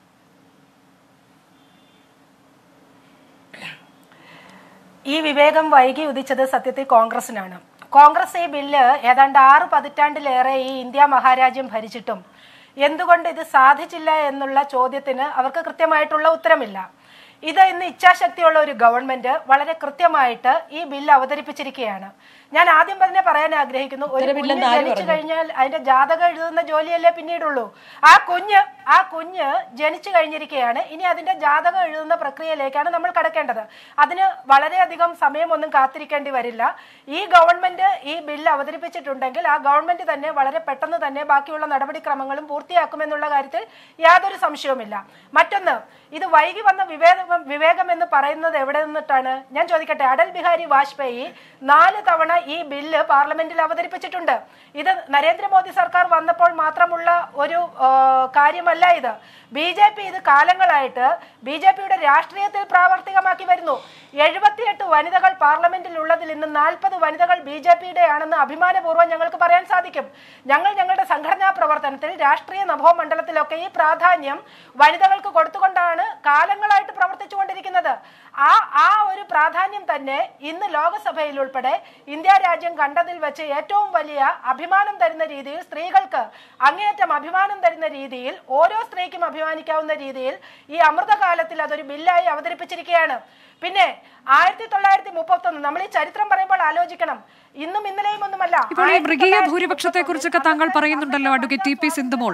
ഈ വിവേകം വൈകി ഉദിച്ചത് സത്യത്തിൽ കോൺഗ്രസിനാണ് കോൺഗ്രസ് ഈ ബില്ല് ഏതാണ്ട് ആറ് പതിറ്റാണ്ടിലേറെ ഈ ഇന്ത്യ മഹാരാജ്യം ഭരിച്ചിട്ടും എന്തുകൊണ്ട് ഇത് സാധിച്ചില്ല എന്നുള്ള ചോദ്യത്തിന് അവർക്ക് കൃത്യമായിട്ടുള്ള ഉത്തരമില്ല ഇത് ഇന്ന് ഇച്ഛാശക്തിയുള്ള ഒരു ഗവൺമെന്റ് വളരെ കൃത്യമായിട്ട് ഈ ബില്ല് അവതരിപ്പിച്ചിരിക്കുകയാണ് ഞാൻ ആദ്യം തന്നെ പറയാൻ ആഗ്രഹിക്കുന്നു ഒരു കുഞ്ഞ് ഉത്തരവില്ലെന്ന് ആര് ജനിച്ചു പറഞ്ഞു? കഴിഞ്ഞാൽ അതിന്റെ ജാതകം എഴുതുന്ന ജോലിയല്ലേ പിന്നീടുള്ളൂ ആ കുഞ്ഞ് ആ കുഞ്ഞ് ജനിച്ചു കഴിഞ്ഞിരിക്കുകയാണ് ഇനി അതിന്റെ ജാതകം എഴുതുന്ന പ്രക്രിയയിലേക്കാണ് നമ്മൾ കടക്കേണ്ടത് അതിന് വളരെയധികം സമയമൊന്നും കാത്തിരിക്കേണ്ടി വരില്ല ഈ ഗവൺമെന്റ് ഈ ബില്ല് അവതരിപ്പിച്ചിട്ടുണ്ടെങ്കിൽ ആ ഗവൺമെന്റ് തന്നെ വളരെ പെട്ടെന്ന് തന്നെ ബാക്കിയുള്ള നടപടിക്രമങ്ങളും പൂർത്തിയാക്കുമെന്നുള്ള കാര്യത്തിൽ യാതൊരു സംശയവുമില്ല മറ്റൊന്ന് ഇത് വൈകി വന്ന വിവേകം വിവേകം എന്ന് പറയുന്നത് എവിടെ നിന്നിട്ടാണ് ഞാൻ ചോദിക്കട്ടെ അടൽ ബിഹാരി വാജ്പേയി നാല് തവണ ഈ ബില്ല് പാർലമെന്റിൽ അവതരിപ്പിച്ചിട്ടുണ്ട് ഇത് നരേന്ദ്രമോദി സർക്കാർ വന്നപ്പോൾ മാത്രമുള്ള ഒരു ആ, കാര്യമല്ല ഇത് ബി ജെ പി ഇത് കാലങ്ങളായിട്ട് ബി ജെ പിയുടെ രാഷ്ട്രീയത്തിൽ പ്രാവർത്തികമാക്കി വരുന്നു എഴുപത്തിയെട്ട് വനിതകൾ പാർലമെന്റിൽ ഉള്ളതിൽ ഇന്ന് നാൽപ്പത് വനിതകൾ ബി ജെ പിയുടെ ആണെന്ന് അഭിമാനപൂർവ്വം ഞങ്ങൾക്ക് പറയാൻ സാധിക്കും ഞങ്ങൾ ഞങ്ങളുടെ സംഘടനാ പ്രവർത്തനത്തിൽ രാഷ്ട്രീയ നഭോമണ്ഡലത്തിലൊക്കെ ഈ പ്രാധാന്യം വനിതകൾക്ക് കൊടുത്തുകൊണ്ടാണ് കാലങ്ങളായിട്ട് പ്രവർത്തിച്ചുകൊണ്ടിരിക്കുന്നത് ആ ആ ഒരു പ്രാധാന്യം തന്നെ ഇന്ന് ലോകസഭയിൽ ഉൾപ്പെടെ ഇന്ത്യ രാജ്യം കണ്ടതിൽ വെച്ച് ഏറ്റവും വലിയ അഭിമാനം തരുന്ന രീതിയിൽ സ്ത്രീകൾക്ക് അങ്ങേയറ്റം അഭിമാനം തരുന്ന രീതിയിൽ ഓരോ സ്ത്രീക്കും അഭിമാനിക്കാവുന്ന രീതിയിൽ ഈ അമൃതകാലത്തിൽ അതൊരു ബില്ലായി അവതരിപ്പിച്ചിരിക്കുകയാണ് പിന്നെ ആയിരത്തി തൊള്ളായിരത്തി മുപ്പത്തൊന്ന് നമ്മൾ ഈ ചരിത്രം പറയുമ്പോൾ ആലോചിക്കണം ഇന്നും ഇന്നലെയും ഒന്നുമല്ല ഇപ്പോൾ ഈ മൃഗീയ ഭൂരിപക്ഷത്തെ കുറിച്ചൊക്കെ താങ്കൾ പറയുന്നുണ്ടല്ലോ അഡ്വക്കേറ്റ് ടി പി സിന്ധുമോൾ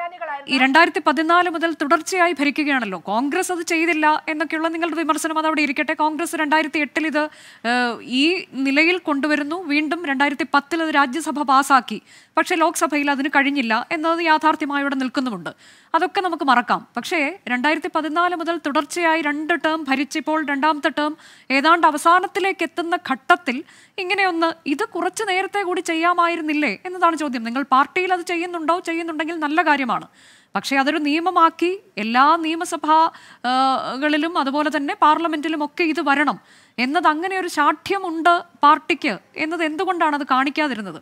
ഈ രണ്ടായിരത്തി പതിനാല് മുതൽ തുടർച്ചയായി ഭരിക്കുകയാണല്ലോ കോൺഗ്രസ് അത് ചെയ്തില്ല എന്നൊക്കെയുള്ള നിങ്ങളുടെ വിമർശനം അത് അവിടെ ഇരിക്കട്ടെ കോൺഗ്രസ് രണ്ടായിരത്തി എട്ടിൽ ഇത് ഏഹ്, ഈ നിലയിൽ കൊണ്ടുവരുന്നു വീണ്ടും രണ്ടായിരത്തി പത്തിൽ അത് രാജ്യസഭ പാസാക്കി പക്ഷേ ലോക്സഭയിൽ അതിന് കഴിഞ്ഞില്ല എന്നത് യാഥാർത്ഥ്യമായി ഇവിടെ നിൽക്കുന്നുമുണ്ട് അതൊക്കെ നമുക്ക് മറക്കാം പക്ഷേ രണ്ടായിരത്തി പതിനാല് മുതൽ തുടർച്ചയായി രണ്ട് ടേം ഭരിച്ചിപ്പോൾ രണ്ടാമത്തെ ടേം ഏതാണ്ട് അവസാനത്തിലേക്ക് എത്തുന്ന ഘട്ടത്തിൽ ഇങ്ങനെയൊന്ന് ഇത് കുറച്ച് നേരത്തെ കൂടി ചെയ്യാമായിരുന്നില്ലേ എന്നതാണ് ചോദ്യം നിങ്ങൾ പാർട്ടിയിൽ അത് ചെയ്യുന്നുണ്ടോ ചെയ്യുന്നുണ്ടെങ്കിൽ നല്ല കാര്യമാണ് പക്ഷേ അതൊരു നിയമമാക്കി എല്ലാ നിയമസഭാ ആ, കളിലും അതുപോലെ തന്നെ പാർലമെന്റിലും ഒക്കെ ഇത് വരണം എന്നത് അങ്ങനെ ഒരു ശാഠ്യമുണ്ട് പാർട്ടിക്ക് എന്നത് എന്തുകൊണ്ടാണ് അത് കാണിക്കാതിരുന്നത്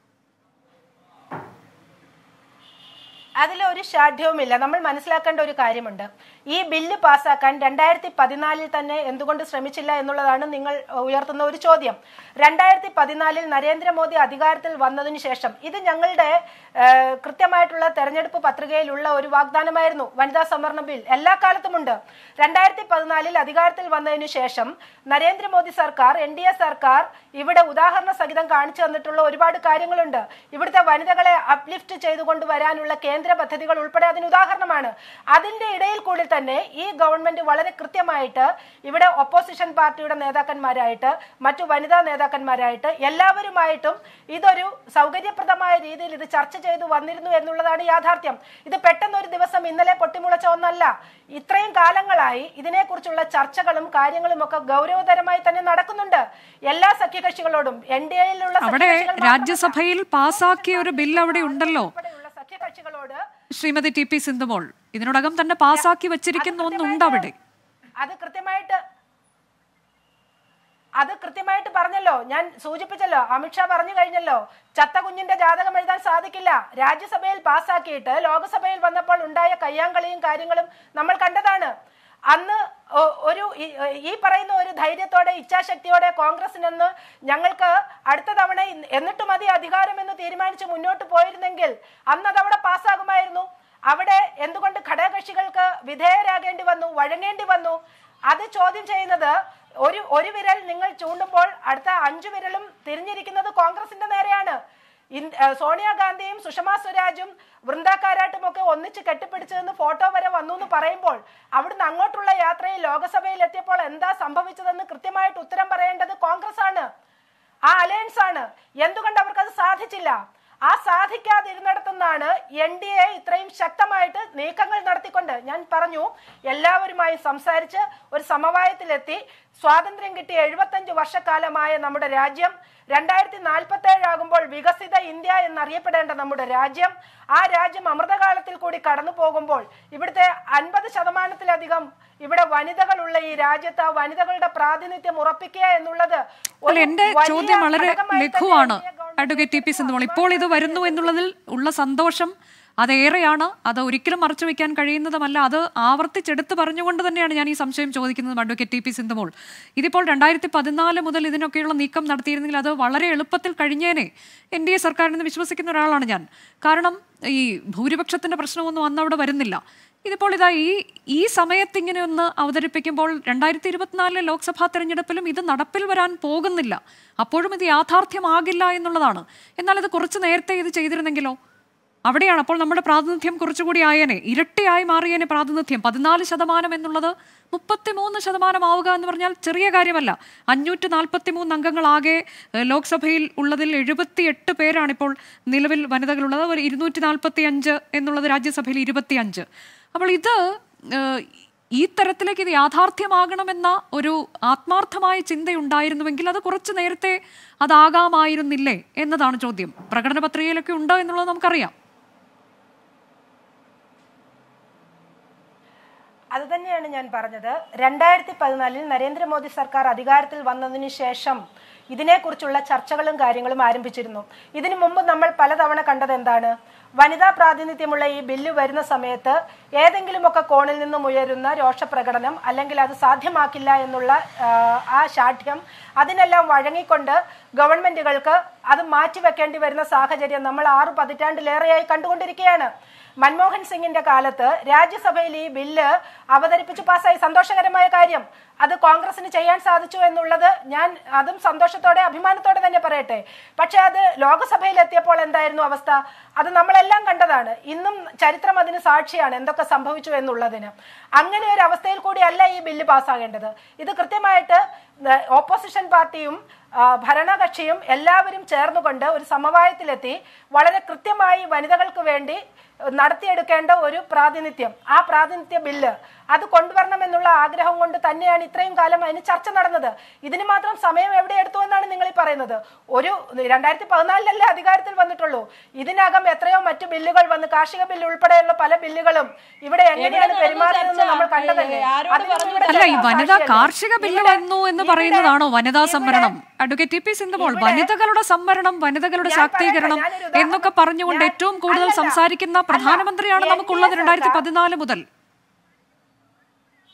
അതിലൊരു ഷാഠ്യവുമില്ല നമ്മൾ മനസ്സിലാക്കേണ്ട ഒരു കാര്യമുണ്ട് ഈ ബില്ല് പാസ്സാക്കാൻ രണ്ടായിരത്തി പതിനാലിൽ തന്നെ എന്തുകൊണ്ട് ശ്രമിച്ചില്ല എന്നുള്ളതാണ് നിങ്ങൾ ഉയർത്തുന്ന ഒരു ചോദ്യം രണ്ടായിരത്തി പതിനാലിൽ നരേന്ദ്രമോദി അധികാരത്തിൽ വന്നതിന് ശേഷം ഇത് ഞങ്ങളുടെ ഏഹ്, കൃത്യമായിട്ടുള്ള തെരഞ്ഞെടുപ്പ് പത്രികയിലുള്ള ഒരു വാഗ്ദാനമായിരുന്നു വനിതാ സംവരണ ബിൽ എല്ലാ കാലത്തുമുണ്ട് രണ്ടായിരത്തി പതിനാലിൽ അധികാരത്തിൽ വന്നതിന് ശേഷം നരേന്ദ്രമോദി സർക്കാർ എൻ ഡി എ സർക്കാർ ഇവിടെ ഉദാഹരണ സഹിതം കാണിച്ചു തന്നിട്ടുള്ള ഒരുപാട് കാര്യങ്ങളുണ്ട് ഇവിടുത്തെ വനിതകളെ അപ്ലിഫ്റ്റ് ചെയ്തുകൊണ്ട് വരാനുള്ള കേന്ദ്ര കേന്ദ്ര പദ്ധതികൾ ഉൾപ്പെടെ അതിന് ഉദാഹരണമാണ് അതിന്റെ ഇടയിൽ കൂടി തന്നെ ഈ ഗവൺമെന്റ് വളരെ കൃത്യമായിട്ട് ഇവിടെ ഒപ്പോസിഷൻ പാർട്ടിയുടെ നേതാക്കന്മാരായിട്ട് മറ്റു വനിതാ നേതാക്കന്മാരായിട്ട് എല്ലാവരുമായിട്ടും ഇതൊരു സൗകര്യപ്രദമായ രീതിയിൽ ഇത് ചർച്ച ചെയ്തു വന്നിരുന്നു എന്നുള്ളതാണ് യാഥാർത്ഥ്യം ഇത് പെട്ടെന്ന് ഒരു ദിവസം ഇന്നലെ പൊട്ടിമുളച്ച ഒന്നല്ല ഇത്രയും കാലങ്ങളായി ഇതിനെക്കുറിച്ചുള്ള ചർച്ചകളും കാര്യങ്ങളും ഒക്കെ ഗൗരവതരമായി തന്നെ നടക്കുന്നുണ്ട് എല്ലാ സഖ്യകക്ഷികളോടും എൻ ഡി എയിലുള്ള അവിടെ രാജ്യസഭയിൽ പാസാക്കിയ ഒരു ബിൽ അവിടെ ഉണ്ടല്ലോ സഖ്യകക്ഷികളോട് ശ്രീമതി ടി പി സിന്ധുമോൾ ഇതിനോടകം തന്നെ പാസാക്കി വെച്ചിരിക്കുന്ന ഒന്നുണ്ട് അവിടെ അത് കൃത്യമായിട്ട് അത് കൃത്യമായിട്ട് പറഞ്ഞല്ലോ ഞാൻ സൂചിപ്പിച്ചല്ലോ അമിത്ഷാ പറഞ്ഞു കഴിഞ്ഞല്ലോ ചത്ത കുഞ്ഞിന്റെ ജാതകം എഴുതാൻ സാധിക്കില്ല രാജ്യസഭയിൽ പാസ്സാക്കിയിട്ട് ലോക്സഭയിൽ വന്നപ്പോൾ ഉണ്ടായ കയ്യാങ്കളിയും കാര്യങ്ങളും നമ്മൾ കണ്ടതാണ് അന്ന് ഒ- ഒരു ഈ- ഈ പറയുന്ന ഒരു ധൈര്യത്തോടെ ഇച്ഛാശക്തിയോടെ കോൺഗ്രസിനെന്ന് ഞങ്ങൾക്ക് അടുത്ത തവണ ഇ- എന്നിട്ട് മതി അധികാരം എന്ന് തീരുമാനിച്ച് മുന്നോട്ട് പോയിരുന്നെങ്കിൽ അന്ന് അതവിടെ പാസ്സാകുമായിരുന്നു അവിടെ എന്തുകൊണ്ട് ഘടകകക്ഷികൾക്ക് വിധേയരാകേണ്ടി വന്നു വഴങ്ങേണ്ടി വന്നു അത് ചോദ്യം ചെയ്യുന്നത് ഒരു ഒരു വിരൽ നിങ്ങൾ ചൂണ്ടുമ്പോൾ അടുത്ത അഞ്ചു വിരലും തിരിഞ്ഞിരിക്കുന്നത് കോൺഗ്രസിന്റെ നേരെയാണ് ഇൻ- ഏഹ് സോണിയാഗാന്ധിയും സുഷമ സ്വരാജും വൃന്ദാക്കാരാട്ടും ഒക്കെ ഒന്നിച്ച് കെട്ടിപ്പിടിച്ചതെന്ന് ഫോട്ടോ വരെ വന്നു എന്ന് പറയുമ്പോൾ അവിടുന്ന് അങ്ങോട്ടുള്ള യാത്രയിൽ ലോകസഭയിൽ എത്തിയപ്പോൾ എന്താ സംഭവിച്ചതെന്ന് കൃത്യമായിട്ട് ഉത്തരം പറയേണ്ടത് കോൺഗ്രസ് ആണ് ആ അലയൻസ് ആണ് എന്തുകൊണ്ട് അവർക്ക് അത് സാധിച്ചില്ല ആ സാധിക്കാതിരുന്നിടത്തുനിന്നാണ് എൻ ഡി എ ഇത്രയും ശക്തമായിട്ട് നീക്കങ്ങൾ നടത്തിക്കൊണ്ട് ഞാൻ പറഞ്ഞു എല്ലാവരുമായി സംസാരിച്ച് ഒരു സമവായത്തിലെത്തി സ്വാതന്ത്ര്യം കിട്ടിയ എഴുപത്തഞ്ച് വർഷക്കാലമായ നമ്മുടെ രാജ്യം രണ്ടായിരത്തി നാൽപ്പത്തി ഏഴാകുമ്പോൾ വികസിത ഇന്ത്യ എന്നറിയപ്പെടേണ്ട നമ്മുടെ രാജ്യം ആ രാജ്യം അമൃതകാലത്തിൽ കൂടി കടന്നു പോകുമ്പോൾ ഇവിടുത്തെ അൻപത് ശതമാനത്തിലധികം ഇവിടെ വനിതകളുള്ള ഈ രാജ്യത്ത് ആ വനിതകളുടെ പ്രാതിനിധ്യം ഉറപ്പിക്കുക എന്നുള്ളത് അല്ല ഒരു എന്റെ വലിയ ചോദ്യം വളരെ ഘടകമായി തന്നെ ലഘുവാണ് NDA government advocate T P Sindhumol ഇപ്പോൾ ഇത് വരുന്നു എന്നുള്ളതിൽ ഉള്ള സന്തോഷം അതേറെയാണ് അത് ഒരിക്കലും മറച്ചു വെക്കാൻ കഴിയുന്നതുമല്ല അത് ആവർത്തിച്ചെടുത്ത് പറഞ്ഞുകൊണ്ട് തന്നെയാണ് ഞാൻ ഈ സംശയം ചോദിക്കുന്നത് അഡ്വക്കേറ്റ് ടി പി സിന്ധുമോൾ ഇതിപ്പോൾ രണ്ടായിരത്തി പതിനാല് മുതൽ ഇതിനൊക്കെയുള്ള നീക്കം നടത്തിയിരുന്നെങ്കിൽ അത് വളരെ എളുപ്പത്തിൽ കഴിഞ്ഞേനെ എൻ ഡി എ സർക്കാരിന് വിശ്വസിക്കുന്ന ഒരാളാണ് ഞാൻ കാരണം ഈ ഭൂരിപക്ഷത്തിന്റെ പ്രശ്നമൊന്നും അന്ന് അവിടെ വരുന്നില്ല ഇതിപ്പോൾ ഇതാ ഈ ഈ സമയത്ത് ഇങ്ങനെ ഒന്ന് അവതരിപ്പിക്കുമ്പോൾ രണ്ടായിരത്തി ഇരുപത്തിനാലിലെ ലോക്സഭാ തെരഞ്ഞെടുപ്പിലും ഇത് നടപ്പിൽ വരാൻ പോകുന്നില്ല അപ്പോഴും ഇത് യാഥാർത്ഥ്യമാകില്ല എന്നുള്ളതാണ് എന്നാൽ ഇത് കുറച്ച് നേരത്തെ ഇത് ചെയ്തിരുന്നെങ്കിലോ അവിടെയാണ് അപ്പോൾ നമ്മുടെ പ്രാതിനിധ്യം കുറച്ചുകൂടി ആയേനെ ഇരട്ടിയായി മാറിയേനെ പ്രാതിനിധ്യം പതിനാല് ശതമാനം എന്നുള്ളത് മുപ്പത്തിമൂന്ന് ശതമാനം ആവുക എന്ന് പറഞ്ഞാൽ ചെറിയ കാര്യമല്ല അഞ്ഞൂറ്റി നാൽപ്പത്തി മൂന്ന് അംഗങ്ങളാകെ ഏഹ്, ലോക്സഭയിൽ ഉള്ളതിൽ എഴുപത്തിയെട്ട് പേരാണ് ഇപ്പോൾ നിലവിൽ വനിതകളുള്ളത് ഒരു ഇരുന്നൂറ്റി നാൽപ്പത്തി അഞ്ച് എന്നുള്ളത് രാജ്യസഭയിൽ ഇരുപത്തിയഞ്ച് അപ്പോൾ ഇത് ഏഹ്, ഈ തരത്തിലേക്ക് ഇത് യാഥാർത്ഥ്യമാകണമെന്ന ഒരു ആത്മാർത്ഥമായ ചിന്തയുണ്ടായിരുന്നുവെങ്കിൽ അത് കുറച്ച് നേരത്തെ അതാകാമായിരുന്നില്ലേ എന്നതാണ് ചോദ്യം പ്രകടന പത്രികയിലൊക്കെ ഉണ്ട് എന്നുള്ളത് നമുക്കറിയാം അത് തന്നെയാണ് ഞാൻ പറഞ്ഞത് രണ്ടായിരത്തി പതിനാലിൽ നരേന്ദ്രമോദി സർക്കാർ അധികാരത്തിൽ വന്നതിന് ശേഷം ഇതിനെക്കുറിച്ചുള്ള ചർച്ചകളും കാര്യങ്ങളും ആരംഭിച്ചിരുന്നു ഇതിനു മുമ്പ് നമ്മൾ പലതവണ കണ്ടത് എന്താണ് വനിതാ പ്രാതിനിധ്യമുള്ള ഈ ബില്ല് വരുന്ന സമയത്ത് ഏതെങ്കിലുമൊക്കെ കോണിൽ നിന്നും ഉയരുന്ന രോഷപ്രകടനം അല്ലെങ്കിൽ അത് സാധ്യമാക്കില്ല എന്നുള്ള ആ, ആ ശാഠ്യം അതിനെല്ലാം വഴങ്ങിക്കൊണ്ട് ഗവൺമെന്റുകൾക്ക് അത് മാറ്റിവെക്കേണ്ടി വരുന്ന സാഹചര്യം നമ്മൾ ആറ് പതിറ്റാണ്ടിലേറെയായി കണ്ടുകൊണ്ടിരിക്കുകയാണ് മൻമോഹൻ സിംഗിന്റെ കാലത്ത് രാജ്യസഭയിൽ ഈ ബില്ല് അവതരിപ്പിച്ച് പാസ്സായി സന്തോഷകരമായ കാര്യം അത് കോൺഗ്രസിന് ചെയ്യാൻ സാധിച്ചു എന്നുള്ളത് ഞാൻ അതും സന്തോഷത്തോടെ അഭിമാനത്തോടെ തന്നെ പറയട്ടെ പക്ഷെ അത് ലോകസഭയിൽ എത്തിയപ്പോൾ എന്തായിരുന്നു അവസ്ഥ അത് നമ്മളെല്ലാം കണ്ടതാണ് ഇന്നും ചരിത്രം അതിന് സാക്ഷിയാണ് എന്തൊക്കെ സംഭവിച്ചു എന്നുള്ളതിന് അങ്ങനെ ഒരു അവസ്ഥയിൽ കൂടിയല്ല ഈ ബില്ല് പാസ്സാകേണ്ടത് ഇത് കൃത്യമായിട്ട് ഓപ്പോസിഷൻ പാർട്ടിയും ആ, ഭരണകക്ഷിയും എല്ലാവരും ചേർന്നുകൊണ്ട് ഒരു സമവായത്തിലെത്തി വളരെ കൃത്യമായി വനിതകൾക്ക് വേണ്ടി നടത്തിയെടുക്കേണ്ട ഒരു പ്രാതിനിധ്യം ആ പ്രാതിനിധ്യ ബില്ല് അത് കൊണ്ടുവരണമെന്നുള്ള ആഗ്രഹം കൊണ്ട് തന്നെയാണ് ഇത്രയും കാലം അതിന് ചർച്ച നടന്നത് ഇതിന് മാത്രം സമയം എവിടെ എടുത്തു എന്നാണ് നിങ്ങൾ ഈ പറയുന്നത് ഒരു രണ്ടായിരത്തി പതിനാലിലല്ലേ അധികാരത്തിൽ വന്നിട്ടുള്ളൂ ഇതിനകം എത്രയോ മറ്റു ബില്ലുകൾ വന്ന് കാർഷിക ബില്ല് ഉൾപ്പെടെയുള്ള പല ബില്ലുകളും ഇവിടെ എങ്ങനെയാണ് നടന്നു പെരുമാറിയതെന്ന് ചർച്ച? നമ്മൾ കണ്ടതല്ലേ ആരോട് അതിനൊന്നും പറഞ്ഞു ഇവിടെ അല്ല ഈ ചർച്ച വനിതാ ആവശ്യമില്ല. കാർഷിക ബില്ല് ഇവിടെ- വന്നു എന്ന് ഇവിടെ- പറയുന്നതാണോ വനിതാ ഇവിടെ- സംവരണം അഡ്വക്കേറ്റ് ടി പി സിന്ധുമോൾ ഇവിടെ- വനിതകളുടെ സംവരണം വനിതകളുടെ ഞാൻ ശാക്തീകരണം പറയട്ടെ, ഞാനൊരു ഉദാഹരണം- എന്നൊക്കെ പറഞ്ഞുകൊണ്ട് ഞാൻ- ഏറ്റവും കൂടുതൽ അല്ലല്ല, സംസാരിക്കുന്ന അല്ല, പ്രധാനമന്ത്രിയാണ് എൻ ഡി എ നമുക്കുള്ളത് രണ്ടായിരത്തി സർക്കാർ- പതിനാല് മുതൽ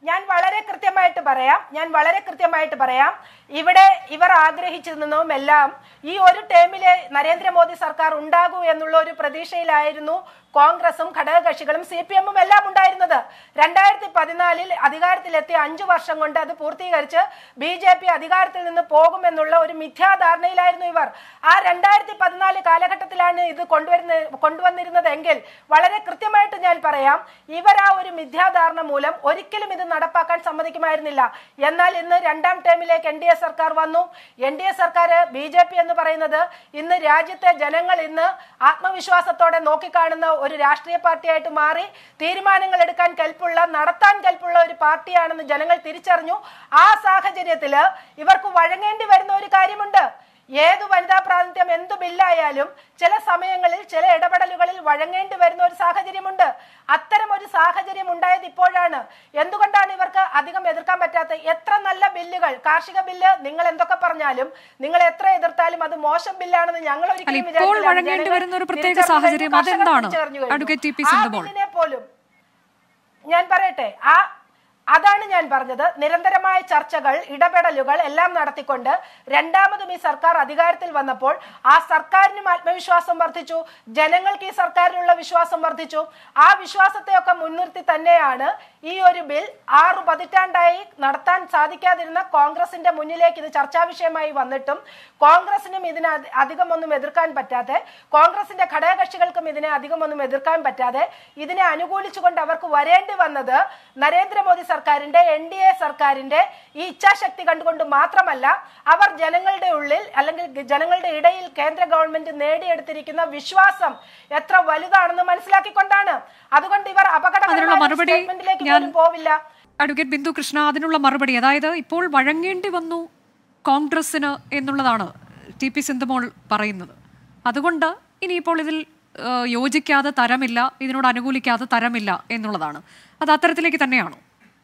ഞാൻ വളരെ കൃത്യമായിട്ട് പറയാം ഞാൻ വളരെ കൃത്യമായിട്ട് പറയാം ഇവിടെ ഇവർ ആഗ്രഹിച്ചിരുന്നതും എല്ലാം ഈ ഒരു ടേമിലെ നരേന്ദ്രമോദി സർക്കാർ ഉണ്ടാകൂ എന്നുള്ള ഒരു പ്രതീക്ഷയിലായിരുന്നു കോൺഗ്രസും ഘടകകക്ഷികളും സി പി എമ്മും എല്ലാം ഉണ്ടായിരുന്നത് രണ്ടായിരത്തി പതിനാലിൽ അധികാരത്തിലെത്തിയ അഞ്ചു വർഷം കൊണ്ട് അത് പൂർത്തീകരിച്ച് ബി ജെ പി അധികാരത്തിൽ നിന്ന് പോകുമെന്നുള്ള ഒരു മിഥ്യാധാരണയിലായിരുന്നു ഇവർ ആ രണ്ടായിരത്തി പതിനാല് കാലഘട്ടത്തിലാണ് ഇത് കൊണ്ടുവരുന്ന കൊണ്ടുവന്നിരുന്നത് എങ്കിൽ വളരെ കൃത്യമായിട്ട് ഞാൻ പറയാം ഇവർ ആ ഒരു മിഥ്യാധാരണ മൂലം ഒരിക്കലും ഇത് നടപ്പാക്കാൻ സമ്മതിക്കുമായിരുന്നില്ല എന്നാൽ ഇന്ന് രണ്ടാം ടേമിലേക്ക് എൻ ഡി എ സർക്കാർ വന്നു എൻ ഡി എ സർക്കാർ ബി ജെ പി എന്ന് പറയുന്നത് ഇന്ന് രാജ്യത്തെ ജനങ്ങൾ ഇന്ന് ആത്മവിശ്വാസത്തോടെ നോക്കിക്കാണുന്ന ഒരു രാഷ്ട്രീയ പാർട്ടിയായിട്ട് മാറി തീരുമാനങ്ങൾ എടുക്കാൻ കൽപ്പുള്ള നടത്താൻ കൽപ്പുള്ള ഒരു പാർട്ടിയാണെന്ന് ജനങ്ങൾ തിരിച്ചറിഞ്ഞു ആ സാഹചര്യത്തിൽ ഇവർക്ക് വഴങ്ങേണ്ടി വരുന്ന ഒരു കാര്യമുണ്ട് ഏത് വനിതാ പ്രാതിനിധ്യം എന്ത് ബില്ലായാലും ചില സമയങ്ങളിൽ ചില ഇടപെടലുകളിൽ വഴങ്ങേണ്ടി വരുന്ന ഒരു സാഹചര്യമുണ്ട് അത്തരം ഒരു സാഹചര്യം ഉണ്ടായത് ഇപ്പോഴാണ് എന്തുകൊണ്ടാണ് ഇവർക്ക് അധികം എതിർക്കാൻ പറ്റാത്തത് എത്ര നല്ല ബില്ലുകൾ കാർഷിക ബില്ല് നിങ്ങൾ എന്തൊക്കെ പറഞ്ഞാലും നിങ്ങൾ എത്ര എതിർത്താലും അത് മോശം ബില്ലാണെന്ന് ഞങ്ങൾ അല്ല, ഒരിക്കലും ഇപ്പോൾ വിചാരിച്ചില്ല. വഴങ്ങേണ്ടി ജനങ്ങൾ വരുന്ന ഒരു പ്രത്യേക തിരിച്ചറിഞ്ഞു സാഹചര്യം കഴിഞ്ഞു, കർഷകർ അതെന്താണ്? തിരിച്ചറിഞ്ഞു കഴിഞ്ഞു. അഡ്വക്കേറ്റ് ടി പി ആ സിന്ധുമോൾ. ബില്ലിനെ പോലും ഞാൻ പറയട്ടെ ആ അതാണ് ഞാൻ പറഞ്ഞത് നിരന്തരമായ ചർച്ചകൾ ഇടപെടലുകൾ എല്ലാം നടത്തിക്കൊണ്ട് രണ്ടാമതും ഈ സർക്കാർ അധികാരത്തിൽ വന്നപ്പോൾ ആ സർക്കാരിനും ആത്മവിശ്വാസം വർദ്ധിച്ചു ജനങ്ങൾക്ക് ഈ സർക്കാരിലുള്ള വിശ്വാസം വർദ്ധിച്ചു ആ വിശ്വാസത്തെയൊക്കെ മുൻനിർത്തി തന്നെയാണ് ഈ ഒരു ബിൽ ആറു പതിറ്റാണ്ടായി നടത്താൻ സാധിക്കാതിരുന്ന കോൺഗ്രസിന്റെ മുന്നിലേക്ക് ഇത് ചർച്ചാ വിഷയമായി വന്നിട്ടും കോൺഗ്രസിനും ഇതിനെ അധി- അധികമൊന്നും എതിർക്കാൻ പറ്റാതെ കോൺഗ്രസിന്റെ ഘടകകക്ഷികൾക്കും ഇതിനെ അധികമൊന്നും എതിർക്കാൻ പറ്റാതെ ഇതിനെ അനുകൂലിച്ചുകൊണ്ട് അവർക്ക് വരേണ്ടി വന്നത് നരേന്ദ്രമോദി സർക്കാരിന്റെ എൻ ഡി എ സർക്കാരിന്റെ ഈ ഇച്ഛാശക്തി കണ്ടുകൊണ്ട് മാത്രമല്ല അവർ ജനങ്ങളുടെ ഉള്ളിൽ അല്ലെങ്കിൽ ഗ- ജനങ്ങളുടെ ഇടയിൽ കേന്ദ്ര ഗവൺമെന്റ് നേടിയെടുത്തിരിക്കുന്ന വിശ്വാസം എത്ര വലുതാണെന്ന് മനസ്സിലാക്കിക്കൊണ്ടാണ് അതുകൊണ്ട് ഇവർ അതിനുള്ള അപകടകരമായ മറുപടി സ്റ്റേറ്റ്മെന്റിലേക്ക് ഞാൻ പോലും പോവില്ല അഡ്വക്കേറ്റ് ബിന്ദു കൃഷ്ണ അതിനുള്ള മറുപടി അതായത് ഇപ്പോൾ വഴങ്ങേണ്ടി വന്നു കോൺഗ്രസിന് എന്നുള്ളതാണ് ടി പി സിന്ധുമോൾ പറയുന്നത് അതുകൊണ്ട് ഇനിയിപ്പോൾ ഇതിൽ ഏഹ്, യോജിക്കാതെ തരമില്ല ഇതിനോട് അനുകൂലിക്കാതെ തരമില്ല എന്നുള്ളതാണ് അത് അത്തരത്തിലേക്ക് തന്നെയാണോ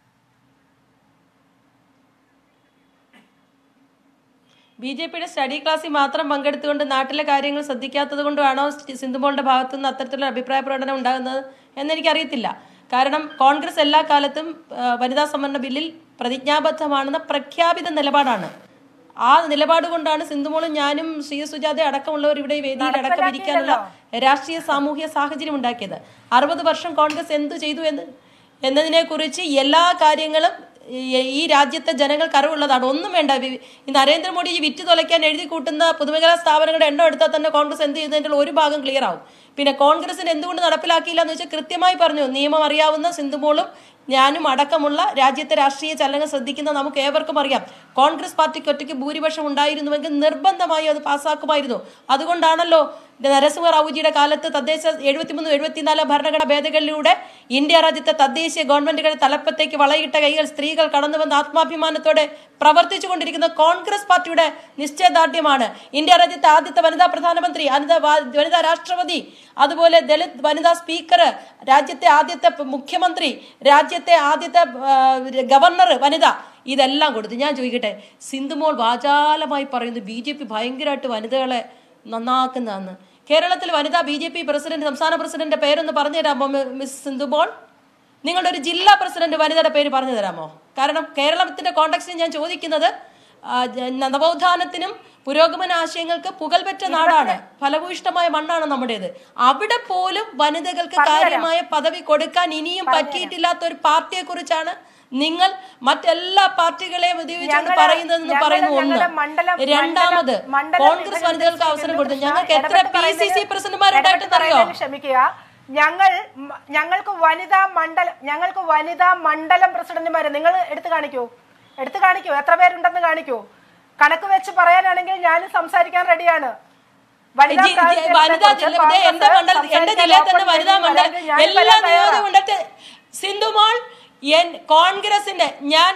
ബി ജെ പിയുടെ സ്റ്റഡി ക്ലാസ്സിൽ മാത്രം പങ്കെടുത്തുകൊണ്ട് നാട്ടിലെ കാര്യങ്ങൾ ശ്രദ്ധിക്കാത്തത് കൊണ്ടാണോ സിന്ധുമോളുടെ ഭാഗത്തു നിന്ന് അത്തരത്തിലുള്ള അഭിപ്രായ പ്രകടനം ഉണ്ടാകുന്നത് എന്നെനിക്കറിയത്തില്ല കാരണം കോൺഗ്രസ് എല്ലാ കാലത്തും ആ, വനിതാ സംവരണ ബില്ലിൽ പ്രതിജ്ഞാബദ്ധമാണെന്ന പ്രഖ്യാപിത നിലപാടാണ് ആ നിലപാട് കൊണ്ടാണ് സിന്ധുമോളും ഞാനും ശ്രീ സുജാത അടക്കമുള്ളവർ ഇവിടെ ഈ വേദിയിൽ അടക്കം ഇരിക്കാനുള്ള രാഷ്ട്രീയ സാമൂഹ്യ സാഹചര്യം ഉണ്ടാക്കിയത് അറുപത് വർഷം കോൺഗ്രസ് എന്തു ചെയ്തു എന്ന് എന്നതിനെ കുറിച്ച് എല്ലാ കാര്യങ്ങളും ഈ- ഈ രാജ്യത്തെ ജനങ്ങൾക്ക് അറിവുള്ളതാണ് ഒന്നും വേണ്ട വി- ഈ നരേന്ദ്രമോദി ഈ വിറ്റ് തുലയ്ക്കാൻ എഴുതി കൂട്ടുന്ന പൊതുമേഖലാ സ്ഥാപനങ്ങളുടെ എണ്ണം എടുത്താൽ തന്നെ കോൺഗ്രസ് എന്ത് ചെയ്തതിൻ്റെ ഒരു ഭാഗം ക്ലിയർ ആവും പിന്നെ കോൺഗ്രസിന് എന്തുകൊണ്ട് നടപ്പിലാക്കിയില്ല എന്ന് വെച്ചാൽ കൃത്യമായി പറഞ്ഞു നിയമം അറിയാവുന്ന സിന്ധുമോളും ഞാനും അടക്കമുള്ള രാജ്യത്തെ രാഷ്ട്രീയ ചലനങ്ങൾ ശ്രദ്ധിക്കുന്ന നമുക്ക് ഏവർക്കും അറിയാം കോൺഗ്രസ് പാർട്ടിക്ക് ഒറ്റയ്ക്ക് ഭൂരിപക്ഷം ഉണ്ടായിരുന്നുവെങ്കിൽ നിർബന്ധമായി അത് പാസ്സാക്കുമായിരുന്നു അതുകൊണ്ടാണല്ലോ നരസിംഹ റാവുജിയുടെ കാലത്ത് തദ്ദേശ എഴുപത്തിമൂന്ന് എഴുപത്തിനാല് ഭരണഘടനാ ഭേദഗതിയിലൂടെ ഇന്ത്യ രാജ്യത്തെ തദ്ദേശീയ ഗവൺമെന്റുകളുടെ തലപ്പത്തേക്ക് വളയിട്ട കൈകൾ സ്ത്രീകൾ കടന്നു വന്ന ആത്മാഭിമാനത്തോടെ പ്രവർത്തിച്ചുകൊണ്ടിരിക്കുന്ന കോൺഗ്രസ് പാർട്ടിയുടെ നിശ്ചയദാർഢ്യമാണ് ഇന്ത്യ രാജ്യത്തെ ആദ്യത്തെ വനിതാ പ്രധാനമന്ത്രി അനിത വാ- വനിതാ രാഷ്ട്രപതി അതുപോലെ ദളിത് വനിതാ സ്പീക്കർ രാജ്യത്തെ ആദ്യത്തെ പ- മുഖ്യമന്ത്രി രാജ്യത്തെ ആദ്യത്തെ ആ, ഗവർണർ വനിത ഇതെല്ലാം കൊടുത്തു ഞാൻ ചോദിക്കട്ടെ സിന്ധുമോൾ വാചാലമായി പറയുന്നു ബി ജെ പി ഭയങ്കരമായിട്ട് വനിതകളെ നന്നാക്കുന്നതെന്ന് കേരളത്തിൽ വനിതാ ബി ജെ പി പ്രസിഡന്റ് സംസ്ഥാന പ്രസിഡന്റ് പേരൊന്ന് പറഞ്ഞു തരാമോ മി- മിസ് സിന്ധുമോൾ നിങ്ങളുടെ ഒരു ജില്ലാ പ്രസിഡന്റ് വനിതയുടെ പേര് പറഞ്ഞു തരാമോ കാരണം കേരളത്തിന്റെ കോണ്ടക്സ്റ്റിൽ ഞാൻ ചോദിക്കുന്നത് ആ, ജ- നവോത്ഥാനത്തിനും പുരോഗമന ആശയങ്ങൾക്ക് പുകൽപെറ്റ നാടാണ് ഫലഭൂയിഷ്ടമായ മണ്ണാണ് നമ്മുടേത് അവിടെ പോലും വനിതകൾക്ക് കാര്യമായ പദവി കൊടുക്കാൻ ഇനിയും പറ്റിയിട്ടില്ലാത്ത ഒരു പാർട്ടിയെ കുറിച്ചാണ് നിങ്ങൾ മറ്റെല്ലാ പാർട്ടികളെയും ഉപയോഗിച്ചുകൊണ്ട് ഞങ്ങള് പറയുന്നതെന്ന് ഞങ്ങള് പറയുന്നു ഞങ്ങളുടെ ഒന്ന് മണ്ഡലം- രണ്ടാമത് മണ്ഡലം- മണ്ഡലം കോൺഗ്രസ് വിഭജനത്തിൽ വനിതകൾക്ക് അവസരം ബിന്ദു കൊടുത്തു കൃഷ്ണ ഞങ്ങൾക്ക് എത്ര ഇടപെട്ട് പി സി സി പറയുന്നതിന് പ്രസിഡന്റുമാരുണ്ടായിട്ടെന്ന് അറിയോ ഇടപെട്ട് ക്ഷമിക്കുക ഞങ്ങൾ മ- ഞങ്ങൾക്ക് വനിതാ മണ്ഡലം ഞങ്ങൾക്ക് വനിതാ മണ്ഡലം പ്രസിഡന്റുമാര് നിങ്ങൾ എടുത്തു കാണിക്കൂ എടുത്തു കാണിക്കൂ എത്ര പേരുണ്ടെന്ന് കാണിക്കൂ കണക്ക് വെച്ച് പറയാനാണെങ്കിൽ ഞാനും സംസാരിക്കാൻ റെഡിയാണ് വനിതാ ജി- ജി- പ്രാതിനിധ്യത്തെ വനിതാ കുറിച്ച് ജില്ല ദേ കോൺഗ്രസ് എന്റെ മണ്ഡലം എന്റെ സംസാരിക്കാൻ ജില്ലയിൽ തന്നെ open വനിതാ ചെയ്യും. മണ്ഡലം അല്ലെങ്കിൽ ഞാൻ എല്ലാ വരാൻ തയ്യാറാ. നിയോജകവും ഉണ്ടത്തെ സിന്ധുമോൾ എൻ കോൺഗ്രസിന്റെ ഞാൻ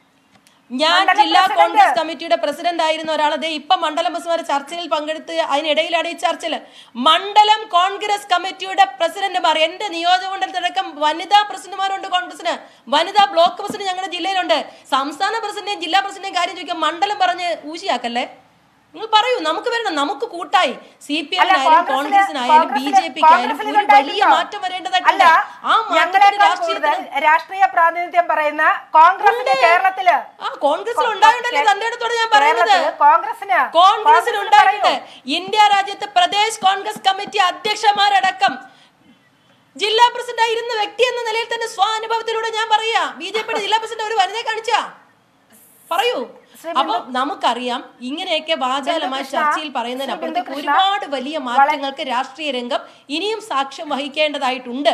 ഞാൻ മണ്ഡലം ജില്ലാ പ്രസിഡന്റ്. കോൺഗ്രസ് കമ്മിറ്റിയുടെ പ്രസിഡന്റ് ആയിരുന്ന ഒരാൾ ദേ ഇപ്പൊ മണ്ഡലം ബസ്മാരെ ചർച്ചയിൽ പങ്കെടുത്ത് അതിനിടയിലാണ് ഈ ചർച്ചയിൽ മണ്ഡലം കോൺഗ്രസ് കമ്മിറ്റിയുടെ പ്രസിഡന്റുമാർ എന്റെ നിയോജകമണ്ഡലത്തിലടക്കം വനിതാ പ്രസിഡന്റുമാരുണ്ട് കോൺഗ്രസിന് വനിതാ ബ്ലോക്ക് പ്രസിഡന്റ് ഞങ്ങളുടെ ജില്ലയിലുണ്ട് സംസ്ഥാന പ്രസിഡന്റും ജില്ലാ പ്രസിഡന്റും കാര്യം ചോദിക്കാൻ മണ്ഡലം പറഞ്ഞ് ഊശിയാക്കല്ലേ നിങ്ങൾ പറയൂ നമുക്ക് വരണം നമുക്ക് കൂട്ടായി സി പി അല്ല, എമ്മിനായാലും കോൺഗ്രസിന് കോൺഗ്രസിനായാലും ബി കോൺഗ്രസിന് ജെ പിക്ക് ആയാലും കോൺഗ്രസിന് ഒരു വലിയ ഇതുണ്ടായിട്ടുണ്ടോ? മാറ്റം വരേണ്ടതായിട്ടുണ്ട് അല്ല ആ മാറ്റത്തിന്റെ ഞങ്ങളെക്കാൾ കൂടുതൽ രാഷ്ട്രീയത്തിൽ രാഷ്ട്രീയ പ്രാതിനിധ്യം പറയുന്ന കോൺഗ്രസിന് ഉണ്ട്. കേരളത്തില് ആ കോൺഗ്രസിൽ ഉണ്ടായിട്ടുണ്ടല്ലോ തന്റെ അടുത്തോടെ ഞാൻ പറയുന്നത് കേരളത്തില് കോൺഗ്രസിന് കോൺഗ്രസിൽ കോൺഗ്രസിന് ഉണ്ടായിട്ടുണ്ട് പറയൂ. ഇന്ത്യ രാജ്യത്ത് പ്രദേശ് കോൺഗ്രസ് കമ്മിറ്റി അധ്യക്ഷന്മാരടക്കം ജില്ലാ പ്രസിഡന്റ് ഇരുന്ന വ്യക്തി എന്ന നിലയിൽ തന്നെ സ്വാനുഭവത്തിലൂടെ ഞാൻ പറയാ ബി ജെ പിയുടെ ജില്ലാ പ്രസിഡന്റ് ഒരു വനിതയെ കാണിച്ചാ പറയൂ ശ്രീ അപ്പൊ നമുക്കറിയാം ഇങ്ങനെയൊക്കെ വാചാലമായ ബിന്ദു കൃഷ്ണ, ചർച്ചയിൽ പറയുന്നതിനപ്പുറത്തേക്ക് ശ്രീ ബിന്ദു കൃഷ്ണ, ഒരുപാട് വലിയ മാറ്റങ്ങൾക്ക് രാഷ്ട്രീയ രംഗം ഇനിയും സാക്ഷ്യം വഹിക്കേണ്ടതായിട്ടുണ്ട്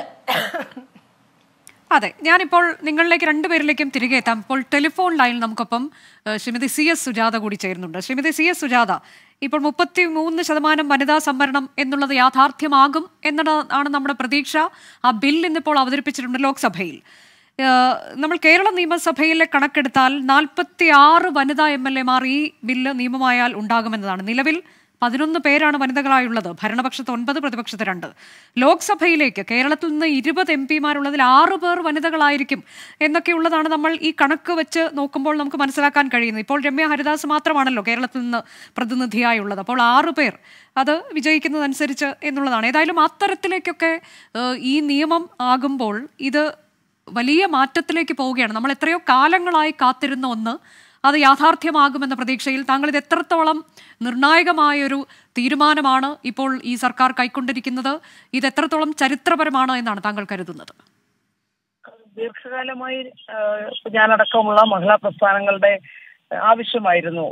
അതെ ഞാനിപ്പോൾ നിങ്ങളിലേക്ക് രണ്ടുപേരിലേക്കും തിരികെ എത്താം ഇപ്പോൾ ടെലിഫോൺ ലൈനിൽ നമുക്കൊപ്പം ഏഹ്, ശ്രീമതി സി എസ് സുജാത കൂടി ചേരുന്നുണ്ട് ശ്രീമതി സി എസ് സുജാത ഇപ്പോൾ മുപ്പത്തി മൂന്ന് ശതമാനം വനിതാ സംവരണം എന്നുള്ളത് യാഥാർത്ഥ്യമാകും എന്നതാണ് നമ്മുടെ പ്രതീക്ഷ ആ ബിൽ ഇന്നിപ്പോൾ അവതരിപ്പിച്ചിട്ടുണ്ട് ലോക്സഭയിൽ ഏഹ്, നമ്മൾ കേരള നിയമസഭയിലെ കണക്കെടുത്താൽ നാൽപ്പത്തി ആറ് വനിതാ എം എൽ എമാർ ഈ ബില്ല് നിയമമായാൽ ഉണ്ടാകുമെന്നതാണ് നിലവിൽ പതിനൊന്ന് പേരാണ് വനിതകളായുള്ളത് ഭരണപക്ഷത്ത് ഒൻപത് പ്രതിപക്ഷത്ത് രണ്ട് ലോക്സഭയിലേക്ക് കേരളത്തിൽ നിന്ന് ഇരുപത് എം പിമാരുള്ളതിൽ ആറ് പേർ വനിതകളായിരിക്കും എന്നൊക്കെയുള്ളതാണ് നമ്മൾ ഈ കണക്ക് വെച്ച് നോക്കുമ്പോൾ നമുക്ക് മനസ്സിലാക്കാൻ കഴിയുന്നത് ഇപ്പോൾ രമ്യ ഹരിദാസ് മാത്രമാണല്ലോ കേരളത്തിൽ നിന്ന് പ്രതിനിധിയായുള്ളത് അപ്പോൾ ആറ് പേർ അത് വിജയിക്കുന്നതനുസരിച്ച് എന്നുള്ളതാണ് ഏതായാലും അത്തരത്തിലേക്കൊക്കെ ഏഹ്, ഈ നിയമം ആകുമ്പോൾ ഇത് വലിയ മാറ്റത്തിലേക്ക് പോവുകയാണ് നമ്മൾ എത്രയോ കാലങ്ങളായി കാത്തിരുന്ന ഒന്ന് അത് യാഥാർത്ഥ്യമാകുമെന്ന പ്രതീക്ഷയിൽ താങ്കൾ ഇത് എത്രത്തോളം നിർണായകമായൊരു തീരുമാനമാണ് ഇപ്പോൾ ഈ സർക്കാർ കൈക്കൊണ്ടിരിക്കുന്നത് ഇത് എത്രത്തോളം ചരിത്രപരമാണ് എന്നാണ് താങ്കൾ കരുതുന്നത് ദീർഘകാലമായി ആഹ്, ഞാനടക്കമുള്ള മഹിളാ പ്രസ്ഥാനങ്ങളുടെ ആവശ്യമായിരുന്നു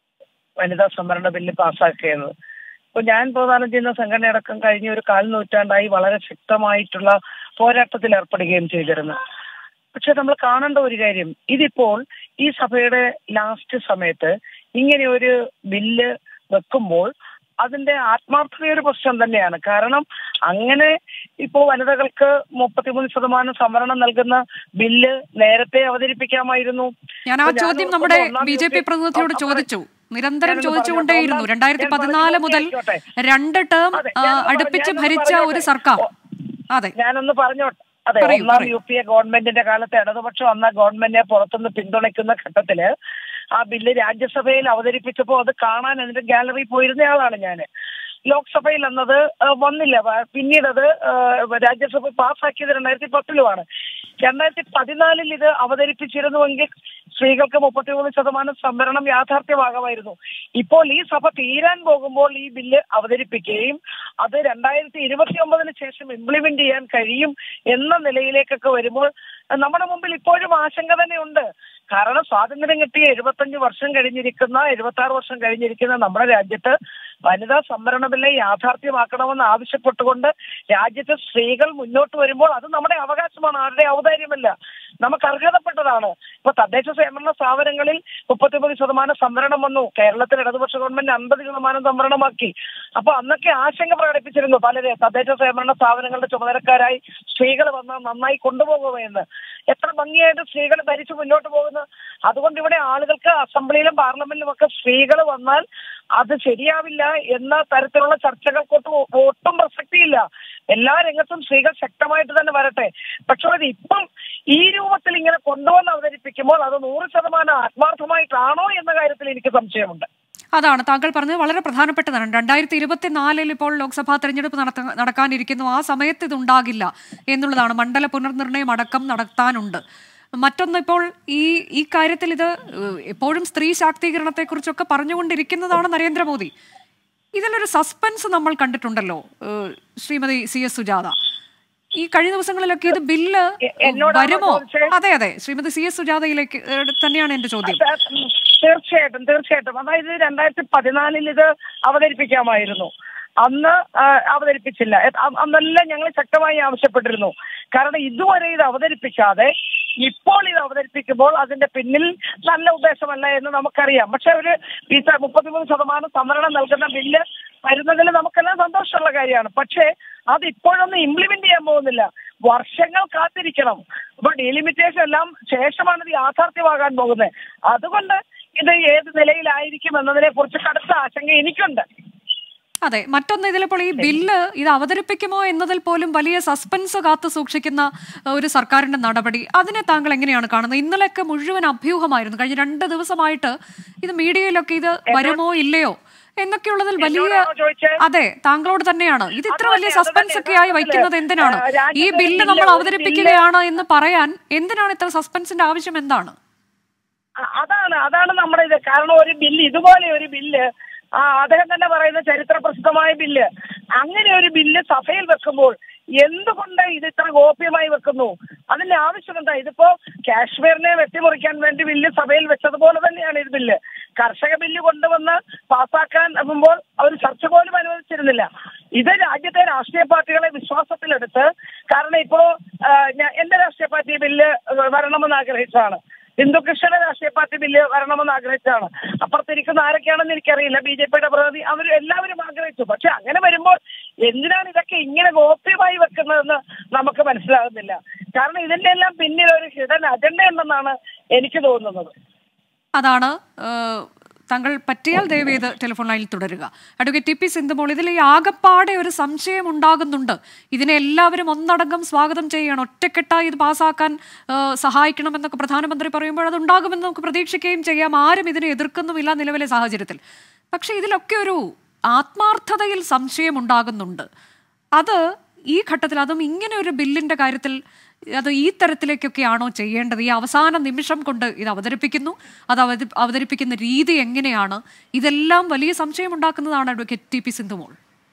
വനിതാ സംവരണ ബില്ല് പാസ്സാക്കിയത് ഇപ്പൊ ഞാൻ പ്രദാനം ചെയ്യുന്ന സംഘടനയടക്കം കഴിഞ്ഞ ഒരു കാൽ നൂറ്റാണ്ടായി വളരെ ശക്തമായിട്ടുള്ള പോരാട്ടത്തിൽ ഏർപ്പെടുകയും ചെയ്തിരുന്നു പക്ഷെ നമ്മൾ കാണേണ്ട ഒരു കാര്യം ഇതിപ്പോൾ ഈ സഭയുടെ ലാസ്റ്റ് സമയത്ത് ഇങ്ങനെ ഒരു ബില്ല് വെക്കുമ്പോൾ അതിന്റെ ആത്മാർത്ഥതയൊരു പ്രശ്നം തന്നെയാണ് കാരണം അങ്ങനെ ഇപ്പോ വനിതകൾക്ക് മുപ്പത്തിമൂന്ന് ശതമാനം സംവരണം നൽകുന്ന ബില്ല് നേരത്തെ അവതരിപ്പിക്കാമായിരുന്നു ഞാൻ ആ ഇപ്പൊ ചോദ്യം ഞാൻ നമ്മുടെ ഒന്നാം ബി ജെ പി യുപി പ്രതിനിധിയോട് ആ, ചോദിച്ചു നിരന്തരം ഞാനൊന്ന് ചോദിച്ചുകൊണ്ടേയിരുന്നു പറഞ്ഞോട്ടെ. രണ്ടായിരത്തി ഞാൻ പതിനാല് പറഞ്ഞ് മുതൽ പൂർത്തിയാക്കിക്കോട്ടെ. രണ്ട് ടേം അതെ, ആ, ഞാനൊന്ന് അടുപ്പിച്ച് ഞാനൊന്ന് ഭരിച്ച ഒരു പറഞ്ഞോട്ടെ. സർക്കാർ ഓ, അതെ ഞാനൊന്ന് പറഞ്ഞോട്ടെ അതെ പറയൂ, ഒന്നാം പറയൂ. യു പി എ ഗവൺമെന്റിന്റെ കാലത്ത് ഇടതുപക്ഷം വന്ന ഗവൺമെന്റിനെ പുറത്തുനിന്ന് പിന്തുണയ്ക്കുന്ന ഘട്ടത്തില് ആ ബില്ല് രാജ്യസഭയിൽ അവതരിപ്പിച്ചപ്പോൾ അത് കാണാൻ അതിന്റെ ഗാലറി പോയിരുന്നയാളാണ് ഞാൻ ലോക്സഭയിൽ എന്നത് ആ, വന്നില്ല വ- പിന്നീട് അത് ആ, രാജ്യസഭ പാസ്സാക്കിയത് രണ്ടായിരത്തി പത്തിലുമാണ് രണ്ടായിരത്തി പതിനാലിൽ ഇത് അവതരിപ്പിച്ചിരുന്നുവെങ്കിൽ സ്ത്രീകൾക്ക് മുപ്പത്തിമൂന്ന് ശതമാനം സംവരണം യാഥാർത്ഥ്യമാകാമായിരുന്നു ഇപ്പോൾ ഈ സഭ തീരാൻ പോകുമ്പോൾ ഈ ബില്ല് അവതരിപ്പിക്കുകയും അത് രണ്ടായിരത്തി ഇരുപത്തി ഒമ്പതിന് ശേഷം ഇംപ്ലിമെന്റ് ചെയ്യാൻ കഴിയും എന്ന നിലയിലേക്കൊക്കെ വരുമ്പോൾ നമ്മുടെ മുമ്പിൽ ഇപ്പോഴും ആശങ്ക തന്നെയുണ്ട് കാരണം സ്വാതന്ത്ര്യം കിട്ടിയ എഴുപത്തഞ്ച് വർഷം കഴിഞ്ഞിരിക്കുന്ന എഴുപത്തി ആറ് വർഷം കഴിഞ്ഞിരിക്കുന്ന നമ്മുടെ രാജ്യത്ത് വനിതാ സംവരണ ബില്ല് യാഥാർത്ഥ്യമാക്കണമെന്ന് ആവശ്യപ്പെട്ടുകൊണ്ട് രാജ്യത്തെ സ്ത്രീകൾ മുന്നോട്ട് വരുമ്പോൾ അത് നമ്മുടെ അവകാശമാണ് ആരുടെ ഔദാര്യമല്ല നമുക്ക് അർഹതപ്പെട്ടതാണ് ഇപ്പൊ തദ്ദേശ സ്വയംഭരണ സ്ഥാപനങ്ങളിൽ മുപ്പത്തിമൂന്ന് ശതമാനം സംവരണം വന്നു കേരളത്തിൽ ഇടതുപക്ഷ ഗവൺമെന്റ് അൻപത് ശതമാനം സംവരണമാക്കി അപ്പൊ അന്നൊക്കെ ആശങ്ക പ്രകടിപ്പിച്ചിരുന്നു പലരെ തദ്ദേശ സ്വയംഭരണ സ്ഥാപനങ്ങളുടെ ചുമതലക്കാരായി സ്ത്രീകൾ വന്നാൽ നന്നായി കൊണ്ടുപോകുമെന്ന് എത്ര ഭംഗിയായിട്ട് സ്ത്രീകൾ ഭരിച്ചു മുന്നോട്ട് പോകുന്നു അതുകൊണ്ട് ഇവിടെ ആളുകൾക്ക് അസംബ്ലിയിലും പാർലമെന്റിലും ഒക്കെ സ്ത്രീകൾ വന്നാൽ അത് ശരിയാവില്ല എന്ന തരത്തിലുള്ള ചർച്ചകൾക്കൊട്ട് ഒട്ടും പ്രസക്തിയില്ല എല്ലാ രംഗത്തും സ്ത്രീകൾ ശക്തമായിട്ട് തന്നെ വരട്ടെ പക്ഷെ അത് ഇപ്പം ഈ രൂപത്തിൽ ഇങ്ങനെ കൊണ്ടുവന്ന് അവതരിപ്പിക്കുമ്പോൾ അത് നൂറ് ശതമാനം ആത്മാർത്ഥമായിട്ടാണോ എന്ന കാര്യത്തിൽ എനിക്ക് സംശയമുണ്ട് അതാണ് താങ്കൾ പറഞ്ഞത് വളരെ പ്രധാനപ്പെട്ടതാണ് രണ്ടായിരത്തി ഇരുപത്തിനാലിൽ ഇപ്പോൾ ലോക്സഭാ തെരഞ്ഞെടുപ്പ് നടത്ത- നടക്കാനിരിക്കുന്നു ആ സമയത്ത് ഇത് ഉണ്ടാകില്ല എന്നുള്ളതാണ് മണ്ഡല പുനർനിർണയം അടക്കം നടത്താനുണ്ട് മറ്റൊന്ന് ഇപ്പോൾ ഈ ഈ കാര്യത്തിൽ ഇത് ഏഹ്, എപ്പോഴും സ്ത്രീ ശാക്തീകരണത്തെക്കുറിച്ചൊക്കെ പറഞ്ഞുകൊണ്ടിരിക്കുന്നതാണ് നരേന്ദ്രമോദി ഇതിലൊരു സസ്പെൻസ് നമ്മൾ കണ്ടിട്ടുണ്ടല്ലോ ഏഹ്, ശ്രീമതി സി എസ് സുജാത ഈ കഴിഞ്ഞ ദിവസങ്ങളിലൊക്കെ ഇത് ബില്ല് എ- എന്നോടാണോ വരുമോ ചോദിച്ചത്? അതെ അതെ ശ്രീമതി സി എസ് സുജാതയിലേക്ക് ഏഹ്, തന്നെയാണ് എന്റെ ചോദ്യം തീർച്ചയായിട്ടും തീർച്ചയായിട്ടും അതായത് രണ്ടായിരത്തി പതിനാലിൽ ഇത് അവതരിപ്പിക്കാമായിരുന്നു അന്ന് ആ, അവതരിപ്പിച്ചില്ല എ- അ- അന്നെല്ലാം ഞങ്ങൾ ശക്തമായി ആവശ്യപ്പെട്ടിരുന്നു കാരണം ഇതുവരെ ഇത് അവതരിപ്പിക്കാതെ ഇപ്പോൾ ഇത് അവതരിപ്പിക്കുമ്പോൾ അതിന്റെ പിന്നിൽ നല്ല ഉദ്ദേശമല്ല എന്ന് നമുക്കറിയാം പക്ഷെ ഒരു ഈ സ- മുപ്പത്തിമൂന്ന് ശതമാനം സംവരണം നൽകുന്ന ബില്ല് വരുന്നതിൽ നമുക്കെല്ലാം സന്തോഷമുള്ള കാര്യമാണ് പക്ഷേ അത് ഇപ്പോഴൊന്നും ഇംപ്ലിമെന്റ് ചെയ്യാൻ പോകുന്നില്ല വർഷങ്ങൾ കാത്തിരിക്കണം അപ്പൊ ഡീലിമിറ്റേഷൻ എല്ലാം ശേഷമാണ് ഇത് യാഥാർത്ഥ്യമാകാൻ പോകുന്നത് അതുകൊണ്ട് ഇത് ഏത് നിലയിലായിരിക്കും എന്നതിനെ കുറിച്ച് കടുത്ത ആശങ്ക എനിക്കുണ്ട് അതെ മറ്റൊന്ന് ഇതിലിപ്പോൾ ഈ ബില്ല് ഇത് അവതരിപ്പിക്കുമോ എന്നതിൽ പോലും വലിയ സസ്പെൻസ് കാത്തു സൂക്ഷിക്കുന്ന ഏഹ്, ഒരു സർക്കാരിന്റെ നടപടി അതിനെ താങ്കൾ എങ്ങനെയാണ് കാണുന്നത് ഇന്നലെയൊക്കെ മുഴുവൻ അഭ്യൂഹമായിരുന്നു കഴിഞ്ഞ രണ്ട് ദിവസമായിട്ട് ഇത് മീഡിയയിലൊക്കെ ഇത് വരുമോ ഇല്ലയോ എന്നൊക്കെയുള്ളതിൽ വലിയ എന്നോടാണോ ചോദിച്ചേ? അതെ താങ്കളോട് തന്നെയാണ് ഇത് ഇത്ര അത് വലിയ തന്നെ, അത് സസ്പെൻസ് തന്നെ. ഒക്കെ ആയി വയ്ക്കുന്നത് എന്തിനാണ് ആ, രാജ്യത്തെ ഈ ബില്ല് ബില്ല് നമ്മൾ ഒരു അവതരിപ്പിക്കുകയാണ് എന്ന് പറയാൻ എന്തിനാണ് ഇത്ര സസ്പെൻസിന്റെ ആവശ്യം എന്താണ് അ- അതാണ് അതാണ് നമ്മുടെ ഇത് കാരണം ഒരു ബില്ല് ഇതുപോലെ ഒരു ബില്ല് ആ അദ്ദേഹം തന്നെ പറയുന്ന ചരിത്ര പ്രസിദ്ധമായ ബില്ല് അങ്ങനെ ഒരു ബില്ല് സഭയിൽ വെക്കുമ്പോൾ എന്തുകൊണ്ട് ഇത് ഇത്ര ഗോപ്യമായി വെക്കുന്നു അതിന്റെ ആവശ്യമെന്താ ഇതിപ്പോ കാശ്മീരിനെ വെട്ടിമുറിക്കാൻ വേണ്ടി ബില്ല് സഭയിൽ വെച്ചതുപോലെ തന്നെയാണ് ഇത് ബില്ല് കർഷക ബില്ല് കൊണ്ടുവന്ന് പാസ്സാക്കാൻ ആകുമ്പോൾ അവർ ചർച്ച പോലും അനുവദിച്ചിരുന്നില്ല ഇത് രാജ്യത്തെ രാഷ്ട്രീയ പാർട്ടികളെ വിശ്വാസത്തിലെടുത്ത് കാരണം ഇപ്പോ ആ, ഞാൻ- എന്റെ രാഷ്ട്രീയ പാർട്ടി ബില്ല് വരണമെന്ന് ആഗ്രഹിച്ചതാണ് ഹിന്ദുകൃഷ്ണ രാഷ്ട്രീയ പാർട്ടി ബില്ല് വരണമെന്ന് ആഗ്രഹിച്ചാണ് അപ്പുറത്തിരിക്കുന്ന ആരൊക്കെയാണെന്ന് എനിക്കറിയില്ല ബി ജെ പിയുടെ പ്രതിനിധി അവർ എല്ലാവരും ആഗ്രഹിച്ചു പക്ഷെ അങ്ങനെ വരുമ്പോൾ എന്തിനാണ് ഇതൊക്കെ ഇങ്ങനെ ഗോപ്യമായി വെക്കുന്നതെന്ന് നമുക്ക് മനസ്സിലാകുന്നില്ല കാരണം ഇതിന്റെ എല്ലാം പിന്നിൽ ഒരു ഹിഡൻ അജണ്ട ഉണ്ടെന്നാണ് എനിക്ക് തോന്നുന്നത് അതാണ് ഏഹ്, താങ്കൾ പറ്റിയാൽ ദയവേത് ടെലിഫോൺ ലൈനിൽ തുടരുക അഡ്വക്കേറ്റ് ടി പി സിന്ധുമോൾ ഇതിൽ ഈ ആകപ്പാടെ ഒരു സംശയം ഉണ്ടാകുന്നുണ്ട് ഇതിനെ എല്ലാവരും ഒന്നടങ്കം സ്വാഗതം ചെയ്യണം ഒറ്റക്കെട്ടായി ഇത് പാസ്സാക്കാൻ ഏഹ്, സഹായിക്കണമെന്നൊക്കെ പ്രധാനമന്ത്രി പറയുമ്പോൾ അത് ഉണ്ടാകുമെന്ന് നമുക്ക് പ്രതീക്ഷിക്കുകയും ചെയ്യാം ആരും ഇതിനെ എതിർക്കുന്നുമില്ല നിലവിലെ സാഹചര്യത്തിൽ പക്ഷേ ഇതിലൊക്കെ ഒരു ആത്മാർത്ഥതയിൽ സംശയം ഉണ്ടാകുന്നുണ്ട് അത് ഈ ഘട്ടത്തിൽ അതും ഇങ്ങനെ ഒരു ബില്ലിന്റെ കാര്യത്തിൽ അത് ഈ തരത്തിലേക്കൊക്കെയാണോ ചെയ്യേണ്ടത് ഈ അവസാന നിമിഷം കൊണ്ട് ഇത് അവതരിപ്പിക്കുന്നു അത് അവതരി- അവതരിപ്പിക്കുന്ന രീതി എങ്ങനെയാണ് ഇതെല്ലാം വലിയ സംശയം ഉണ്ടാക്കുന്നതാണ് അഡ്വക്കേറ്റ് ടി പി സിന്ധുമോൾ